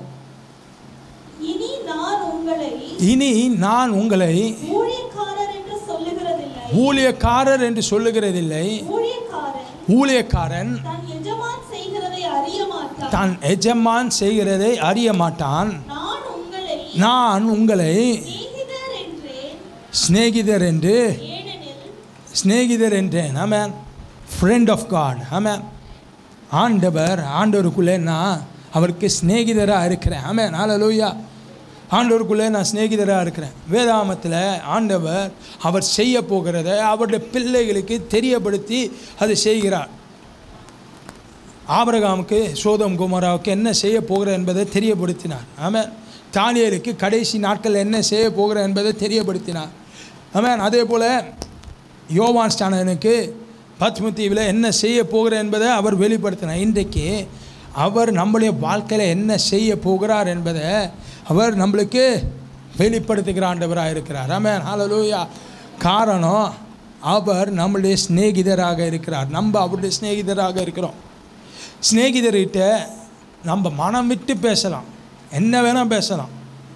S2: இனி நான் உங்களை
S1: இனி நான் உங்களை
S2: ஊழியக்காரர் என்று சொல்லுகிறதில்லை
S1: ஊழியக்காரர் என்று சொல்லுகிறதில்லை
S2: ஊழியக்காரன்
S1: ஊழியக்காரன்
S2: தன் எஜமான் செய்கிறதை அறிய மாட்டான்
S1: தான் எஜமான் செய்கிறதை அறிய மாட்டான்
S2: நான் உங்களை
S1: நான் உங்களை
S2: சிநேகிதர் என்றேன்
S1: சிநேகிதர் என்று
S2: ஏனெனில்
S1: சிநேகிதர் என்றேன் amen friend of God amen ஆண்டவர் ஆண்டவருக்குள்ளே நான் அவருக்கு சிநேகிதராக இருக்கிறேன் ஆமென் ஹalleluya ஆண்டவருக்குள்ளே நான் சிநேகிதராக இருக்கிறேன் வேதாமத்தில் ஆண்டவர் அவர் செய்ய போகிறத அவருடைய பிள்ளைகளுக்கு தெரியப்படுத்தி அதை செய்கிறார் ஆபிரகாமுக்கு சோதம் குமாராவுக்கு என்ன செய்ய போகிற என்பதை தெரியப்படுத்தினார் ஆமென் தானியலுக்கு கடைசி நாட்கள் என்ன செய்ய போகிற என்பதை தெரியப்படுத்தினார் ஆமென் அதே போல் யோவான் ஸ்டானனுக்கு பத்மதீவில் என்ன செய்ய போகிற என்பதை அவர் வெளிப்படுத்தினார் இன்றைக்கு அவர் நம்முடைய வாழ்க்கையில் என்ன செய்ய போகிறார் என்பதை அவர் நம்மளுக்கு வெளிப்படுத்துகிற ஆண்டவராக இருக்கிறார் ஆமென் ஹalleluya காரணம் அவர் நம்முடைய சிநேகிதராக இருக்கிறார் நம்ம அவருடைய சிநேகிதராக இருக்கிறோம் சிநேகிதர்கிட்ட நம்ம மனம் விட்டு பேசலாம் என்ன வேணால் பேசலாம்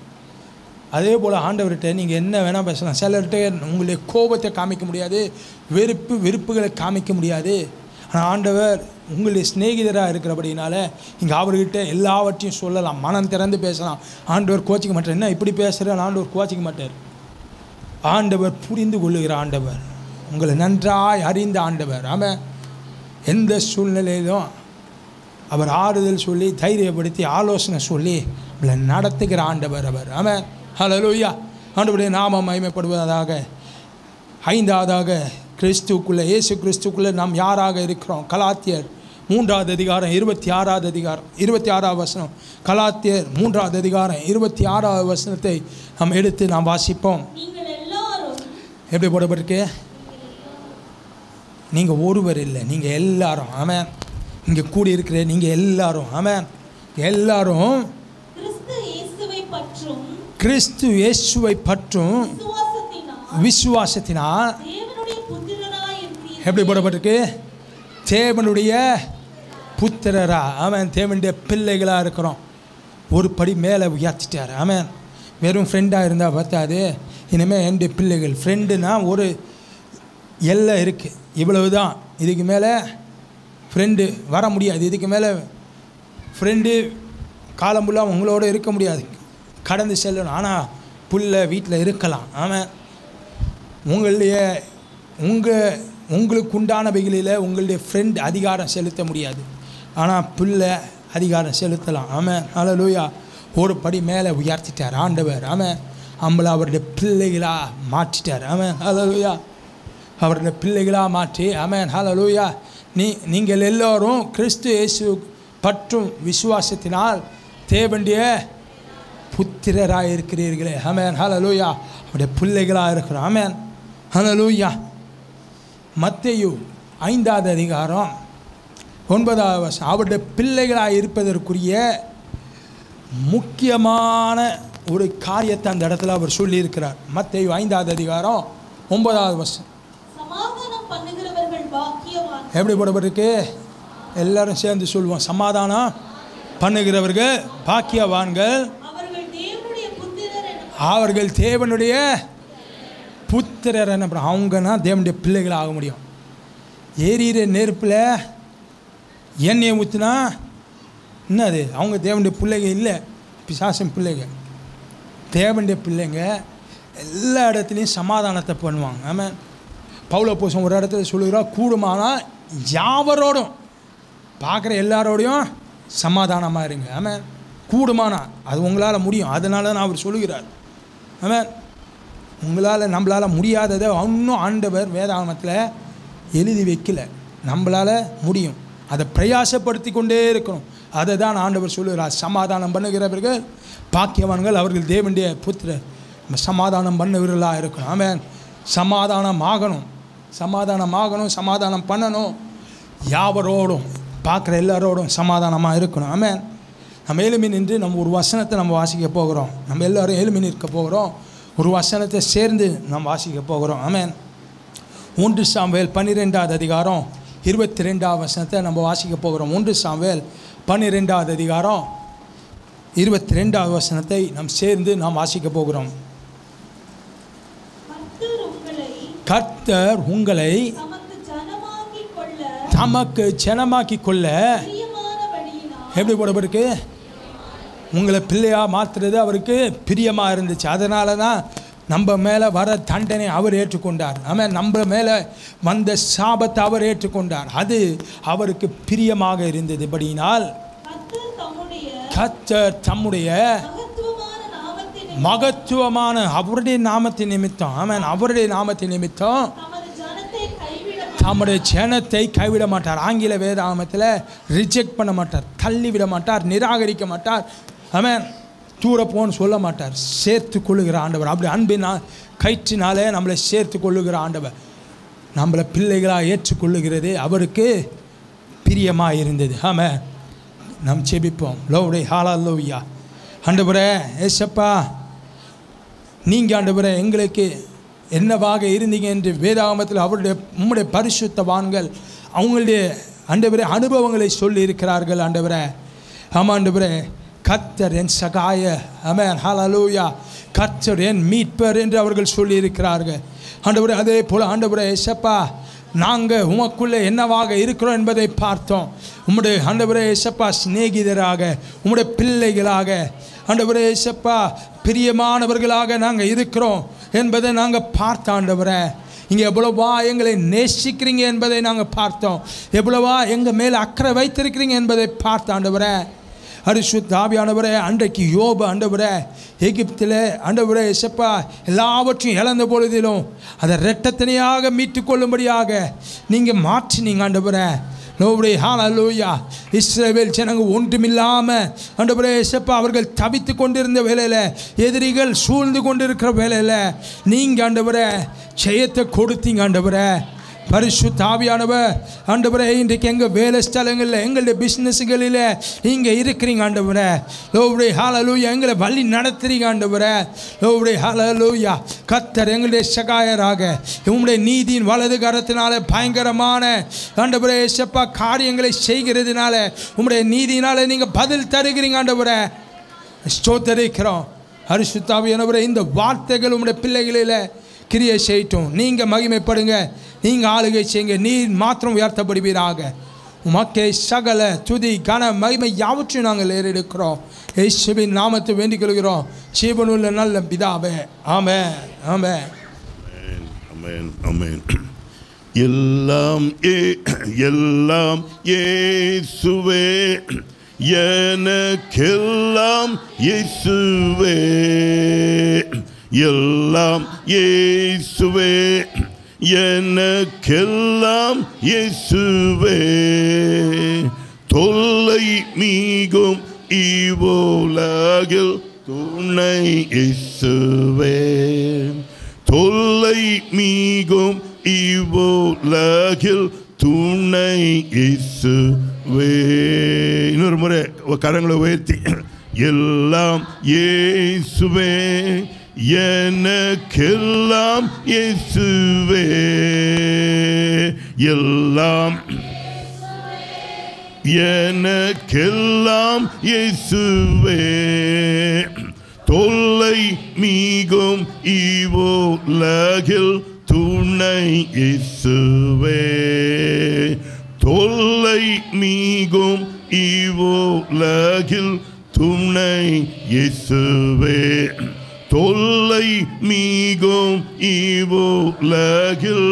S1: அதே போல் ஆண்டவர்கிட்ட நீங்கள் என்ன வேணால் பேசலாம் சிலர்கிட்ட உங்களுடைய கோபத்தை காமிக்க முடியாது வெறுப்பு வெறுப்புகளை காமிக்க முடியாது ஆனால் ஆண்டவர் உங்களுடைய சிநேகிதராக இருக்கிறபடினால இங்கே அவர்கிட்ட எல்லாவற்றையும் சொல்லலாம் மனம் திறந்து பேசலாம் ஆண்டவர் கோச்சிக்க மாட்டார் என்ன இப்படி பேசுகிறேன் ஆண்டவர் கோச்சிக்க மாட்டார் ஆண்டவர் புரிந்து கொள்ளுகிற ஆண்டவர் உங்களை நன்றாய் அறிந்த ஆண்டவர் ஆமாம் எந்த சூழ்நிலையிலும் அவர் ஆறுதல் சொல்லி தைரியப்படுத்தி ஆலோசனை சொல்லி நம்மளை நடத்துகிற ஆண்டவர் அவர் ஆமாம் ஹalleluya ஆண்டவருடைய நாமம் மகிமைப்படுவதாக ஐந்தாவதாக கிறிஸ்துக்குள்ளே இயேசு கிறிஸ்துக்குள்ளே நாம் யாராக இருக்கிறோம் கலாத்தியர் மூன்றாவது அதிகாரம் இருபத்தி ஆறாவது அதிகாரம் இருபத்தி ஆறாவது வசனம் கலாத்தியர் மூன்றாவது அதிகாரம் இருபத்தி ஆறாவது வசனத்தை நாம் எடுத்து நாம் வாசிப்போம்
S2: நீங்கள் எல்லாரும்
S1: எப்படி போடப்பட்டிருக்கு நீங்கள் ஒருவர் இல்லை நீங்கள் எல்லாரும் ஆமென் இங்கே கூடி இருக்கிற நீங்கள் எல்லாரும் ஆமென் எல்லாரும்
S2: கிறிஸ்து இயேசுவை பற்றும்
S1: கிறிஸ்து இயேசுவை பற்றும்
S2: விசுவாசத்தினால்
S1: விசுவாசத்தினால்
S2: தேவனுடைய புத்திரராய் இருக்கிறீர்கள்
S1: எப்படி போடப்பட்டிருக்கு தேவனுடைய புத்திரரா அவன் தேவனுடைய பிள்ளைகளாக இருக்கிறோம் ஒரு படி மேலே உயர்த்திட்டார் அவன் வெறும் ஃப்ரெண்டாக இருந்தால் பார்த்தாது இனிமேல் என்னுடைய பிள்ளைகள் ஃப்ரெண்டுனா ஒரு எல்லை இருக்குது இவ்வளவு தான் இதுக்கு மேலே ஃப்ரெண்டு வர முடியாது இதுக்கு மேலே ஃப்ரெண்டு காலம் ஃபுல்லாக உங்களோட இருக்க முடியாது கடந்து செல்லணும் ஆனால் புள்ள வீட்டில் இருக்கலாம் ஆமாம் உங்களுடைய உங்கள் உங்களுக்கு உண்டானவைகளில் உங்களுடைய ஃப்ரெண்ட் அதிகாரம் செலுத்த முடியாது ஆனால் பிள்ளை அதிகாரம் செலுத்தலாம் ஆமாம் ஹalleluya ஒரு படி மேலே உயர்த்திட்டார் ஆண்டவர் ஆமாம் நம்மளை அவருடைய பிள்ளைகளாக மாற்றிட்டார் ஆமாம் ஹalleluya அவருடைய பிள்ளைகளாக மாற்றி ஆமென் ஹalleluya நீ நீங்கள் எல்லோரும் கிறிஸ்து இயேசு பற்றும் விசுவாசத்தினால் தேவனுடைய புத்திரராக இருக்கிறீர்களே ஆமென் ஹalleluya அவருடைய பிள்ளைகளாக இருக்கிறோம் ஆமென் ஹalleluya மத்தேயு ஐந்தாவது அதிகாரம் ஒன்பதாவது வருஷம் அவருடைய பிள்ளைகளாக இருப்பதற்குரிய முக்கியமான ஒரு காரியத்தை அந்த இடத்துல அவர் சொல்லியிருக்கிறார் மத்தேயு ஐந்தாவது அதிகாரம் ஒன்பதாவது வருஷம்
S2: பாக்கியவான்
S1: எப்படி போடப்பட்டிருக்கு எல்லாரும் சேர்ந்து சொல்லுவோம் சமாதானம் பண்ணுகிறவர்கள் பாக்கியவான்கள்
S2: அவர்கள் தேவனுடைய புத்திரர் என
S1: அவர்கள் தேவனுடைய புத்திரர் என்ன பண்ண அவங்கன்னா தேவனுடைய பிள்ளைகள் ஆக முடியும் எரியிற நெருப்பில் எண்ணெயை ஊற்றினா என்னது அவங்க தேவனுடைய பிள்ளைங்க இல்லை பிசாசன் பிள்ளைங்க தேவனுடைய பிள்ளைங்க எல்லா இடத்துலையும் சமாதானத்தை பண்ணுவாங்க ஆமாம் பவுல பூசம் ஒரு இடத்துல சொல்லுகிறா கூடுமானா யாவரோடும் பார்க்குற எல்லாரோடையும் சமாதானமாக இருங்க ஆமாம் கூடுமானா அது உங்களால் முடியும் அதனால தான் அவர் சொல்லுகிறார் ஆமாம் உங்களால் நம்மளால் முடியாததை இன்னும் ஆண்டவர் வேதாகமத்தில் எழுதி வைக்கல நம்மளால் முடியும் அதை பிரயாசப்படுத்தி கொண்டே இருக்கணும் அதை தான் ஆண்டவர் சொல்லுகிறார் சமாதானம் பண்ணுகிறவர்கள் பாக்கியவான்கள் அவர்கள் தேவனுடைய புத்திரர் நம்ம சமாதானம் பண்ணுகிறவர்களாக இருக்கணும் ஆமென் சமாதானம் ஆகணும் சமாதானம் ஆகணும் சமாதானம் பண்ணணும் யாவரோடும் பார்க்குற எல்லாரோடும் சமாதானமாக இருக்கணும் ஆமென் நம்ம எலும்பி நின்று நம்ம ஒரு வசனத்தை நம்ம வாசிக்க போகிறோம் நம்ம எல்லாரும் எலும்பி நிற்க போகிறோம் ஒரு வசனத்தை சேர்ந்து நம்ம வாசிக்க போகிறோம் ஆமென் ஒன்று சாம்வேல் பன்னிரெண்டாவது அதிகாரம் இருபத்தி ரெண்டாவது வசனத்தை நம்ம வாசிக்க போகிறோம் ஒன்று சாம்வேல் பன்னிரெண்டாவது அதிகாரம் இருபத்தி ரெண்டாவது வசனத்தை நாம் சேர்ந்து நாம் வாசிக்க போகிறோம்
S2: கர்த்தர் உங்களை
S1: கர்த்தர் உங்களை
S2: தமக்கு ஜனமாக்கிக் கொள்ள
S1: தமக்கு ஜனமாக்கி கொள்ள
S2: பிரியமானபடியினால்
S1: எப்படி போடப்பட்டிருக்கு உங்களை பிள்ளையா மாற்றுறது அவருக்கு பிரியமாக இருந்துச்சு அதனால தான் நம்ம மேலே வர தண்டனை அவர் ஏற்றுக்கொண்டார் ஆமாம் நம்ம மேலே வந்த சாபத்தை அவர் ஏற்றுக்கொண்டார் அது அவருக்கு பிரியமாக இருந்தது படியினால்
S2: கர்த்தர் தம்முடைய
S1: கர்த்தர் தம்முடைய
S2: மகத்துவமான நாமத்தின்
S1: மகத்துவமான அவருடைய நாமத்தின் நிமித்தம் ஆமாம் அவருடைய நாமத்தின் நிமித்தம்
S2: தமது ஜனத்தை கைவிட
S1: தம்முடைய ஜனத்தை கைவிட மாட்டார் ஆங்கில வேதாகமத்தில் ரிஜெக்ட் பண்ண மாட்டார் தள்ளி விட மாட்டார் நிராகரிக்க மாட்டார் அவன் தூர போன்னு சொல்ல மாட்டார் சேர்த்து கொள்ளுகிற ஆண்டவர் அப்படி அன்பினா கயிற்றினாலே நம்மளை சேர்த்து கொள்ளுகிற ஆண்டவர் நம்மளை பிள்ளைகளாக ஏற்றுக்கொள்ளுகிறது அவருக்கு பிரியமாக இருந்தது ஆமாம் நாம் செபிப்போம் லோவுடைய ஹாலா லோவியா ஆண்டவரே ஏசப்பா நீங்கள் ஆண்டவரே எங்களுக்கு என்னவாக இருந்தீங்க என்று வேதாகமத்தில் அவருடைய உம்முடைய பரிசுத்தவான்கள் அவங்களுடைய ஆண்டவரே அனுபவங்களை சொல்லி இருக்கிறார்கள் ஆண்டவரே ஆமாம் ஆண்டவரே கர்த்தர் என் சகாய அமேன் ஹalleluya கர்த்தர் என் மீட்பர் என்று அவர்கள் சொல்லியிருக்கிறார்கள் ஆண்டவரே அதே போல் ஆண்டவரே ஏசப்பா நாங்கள் உமக்குள்ளே என்னவாக இருக்கிறோம் என்பதை பார்த்தோம் உம்முடைய ஆண்டவரே ஏசப்பா சிநேகிதராக உம்முடைய பிள்ளைகளாக ஆண்டவரே ஏசப்பா பிரியமானவர்களாக நாங்கள் இருக்கிறோம் என்பதை நாங்கள் பார்த்த ஆண்டவரே இங்கே எவ்வளவா எங்களை நேசிக்கிறீங்க என்பதை நாங்கள் பார்த்தோம் எவ்வளவா எங்கள் மேலே அக்கறை வைத்திருக்கிறீங்க என்பதை பார்த்த ஆண்டவரே அரிசுத்த ஆவியானவரே அன்றைக்கு யோபு ஆண்டவரே எகிப்தில் ஆண்டவரே எசப்பா எல்லாவற்றையும் இழந்த பொழுதிலும் அதை ரெட்டத்தனையாக மீட்டு கொள்ளும்படியாக நீங்கள் மாற்றினீங்க ஆண்டவரே நோபடி ஹாலலூயா இஸ்ரவேல் ஜனங்க ஒன்றுமில்லாமல் ஆண்டவரே எசப்பா அவர்கள் தவித்து கொண்டிருந்த வேலையில் எதிரிகள் சூழ்ந்து கொண்டிருக்கிற வேலையில் நீங்கள் ஆண்டவரே ஜெயத்தை கொடுத்தீங்க ஆண்டவரே பரிசுத்த ஆவியானவர் ஆண்டவரே இன்றைக்கு எங்கள் வேலை ஸ்தலங்களில் எங்களுடைய பிஸ்னஸ்களில் நீங்கள் இருக்கிறீங்க ஆண்டவரே லோவுடைய ஹாலலூயா எங்களை வழி நடத்துறீங்க ஆண்டவரே லோவுடைய ஹாலலூயா கத்தர் எங்களுடைய சகாயராக உங்களுடைய நீதியின் வலது கரத்தினால பயங்கரமான ஆண்டவரே செப்பா காரியங்களை செய்கிறதுனால உங்களுடைய நீதியினால நீங்கள் பதில் தருகிறீங்க ஆண்டவரே ஸ்தோத்தரிக்கிறோம் ஹரிசுத்தாவியானவரே இந்த வார்த்தைகள் உங்களுடைய பிள்ளைகளில் கிரியை செய்யட்டும் நீங்கள் மகிமைப்படுங்க நீங்கள் ஆளுகை செய்யுங்க நீர் மாத்திரம் உயர்த்தப்படுவீராக உமக்கே சகல துதி கன மகிமை யாவற்றையும் நாங்கள் ஏறெடுக்கிறோம் இயேசுவின் நாமத்தை வேண்டிக் கொள்கிறோம் ஜீவனுள்ள நல்ல பிதாவே ஆமே ஆமே
S3: அமேன் அமேன் எல்லாம் ஏ எல்லாம் இயேசுவே எனக்கெல்லாம் இயேசுவே எல்லாம் இயேசுவே எனக்கெல்லாம் இயேசுவே தொல்லை மீகும் இவ்வுலகில் துணை இயேசுவே தொல்லை மீகும் இவ்வுலகில் துணை இயேசுவே இன்னொரு முறை கரங்களை உயர்த்தி எல்லாம் இயேசுவே எனக்கெல்லாம் இயேசுவே எல்லாம் எனக்கெல்லாம் இயேசுவே தொல்லை மீகும் இவ்வுலகில் துணை இயேசுவே தொல்லை மீகும் இவ்வுலகில் துணை இயேசுவே தொல்லை மீகும் இவ்வுலகில்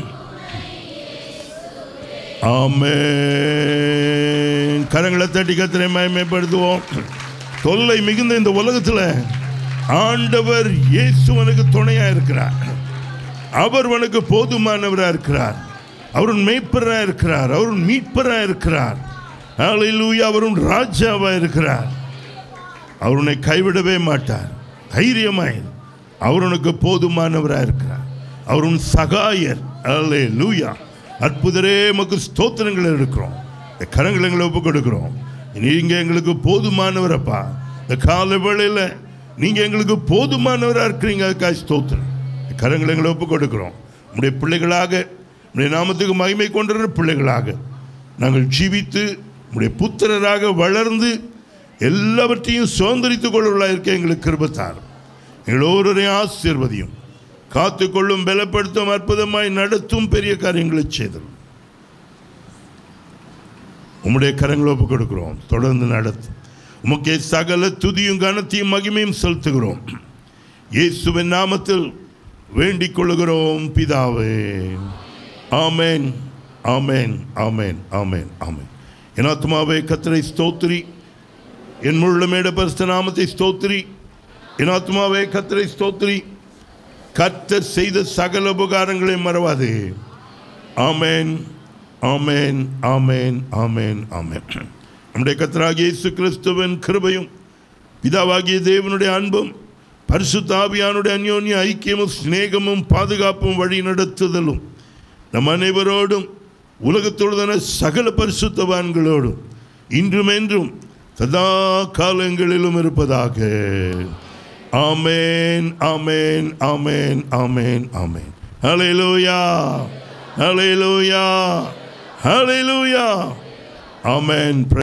S3: ஆமென் கரங்களை தட்டி கத்திரை மயமைப்படுத்துவோம் தொல்லை மிகுந்த இந்த உலகத்தில் ஆண்டவர் இயேசு உனக்கு துணையா இருக்கிறார் அவர் உனக்கு போதுமானவரா இருக்கிறார் அவர் மேய்ப்பரா இருக்கிறார் அவர் மீட்பரா இருக்கிறார் ஹalleluya அவரும் ராஜாவா இருக்கிறார் அவர் உன்னை கைவிடவே மாட்டார் தைரியமாய் இரு. அவர் உனக்கு போதுமானவராக இருக்கிறார் அவர் உன் சகாயர் அல்லே லூயா அற்புதரே மக்கு ஸ்தோத்திரங்கள் இருக்கிறோம் இந்த கரங்களை எங்களை ஒப்பு கொடுக்கிறோம் நீங்க எங்களுக்கு போதுமானவரப்பா இந்த கால வேளையில் நீங்க எங்களுக்கு போதுமானவராக இருக்கிறீங்க அதுக்காக ஸ்தோத்திரம் இந்த கரங்களை எங்களை ஒப்பு கொடுக்கிறோம் உடைய பிள்ளைகளாக உடைய நாமத்துக்கு மகிமை கொண்டிருக்கிற பிள்ளைகளாக நாங்கள் ஜீவித்து உடைய புத்திரராக வளர்ந்து எல்லாவற்றையும் சுதந்திரித்துக் கொள்ளவர்களாக இருக்க எங்களுக்கு கிருபத்தார் எங்களோரையும் ஆசீர்வதியும் காத்துக்கொள்ளும் பலப்படுத்தும் அற்புதமாய் நடத்தும் பெரிய காரியங்களை செய்தல் உம்முடைய கரங்களை ஒப்புக் கொடுக்கிறோம் தொடர்ந்து நடத்தும் உமக்கே சகல துதியும் கனத்தையும் மகிமையும் செலுத்துகிறோம் இயேசுவின் நாமத்தில் வேண்டிக் கொள்ளுகிறோம் பிதாவே ஆமென் ஆமென் ஆமென் ஆமென் ஆமென் என் ஆத்மாவே கத்தரை ஸ்தோத்திரி என் முள்ளமேட பரிசுத்த நாமத்தை ஸ்தோத்திரி என் ஆத்மாவே கத்தரை ஸ்தோத்திரி கர்த்தர் செய்த சகல உபகாரங்களை மறவாதே ஆமென் ஆமென் ஆமென் ஆமென் ஆமென் நம்முடைய கர்த்தராகிய இயேசு கிறிஸ்துவின் கிருபையும் பிதாவாகிய தேவனுடைய அன்பும் பரிசுத்தாவியானுடைய அந்யோன்ய ஐக்கியமும் சிநேகமும் பாதுகாப்பும் வழி நடத்துதலும் நம் அனைவரோடும் உலகத்தோடுதான சகல பரிசுத்தவான்களோடும் இன்றும் என்றும் சதா காலங்களிலும் இருப்பதாக ஆமேன் ஆமேன் ஆமேன் ஆமேன் ஆமேன் ஹalleluya ஹalleluya ஹalleluya ஆமென்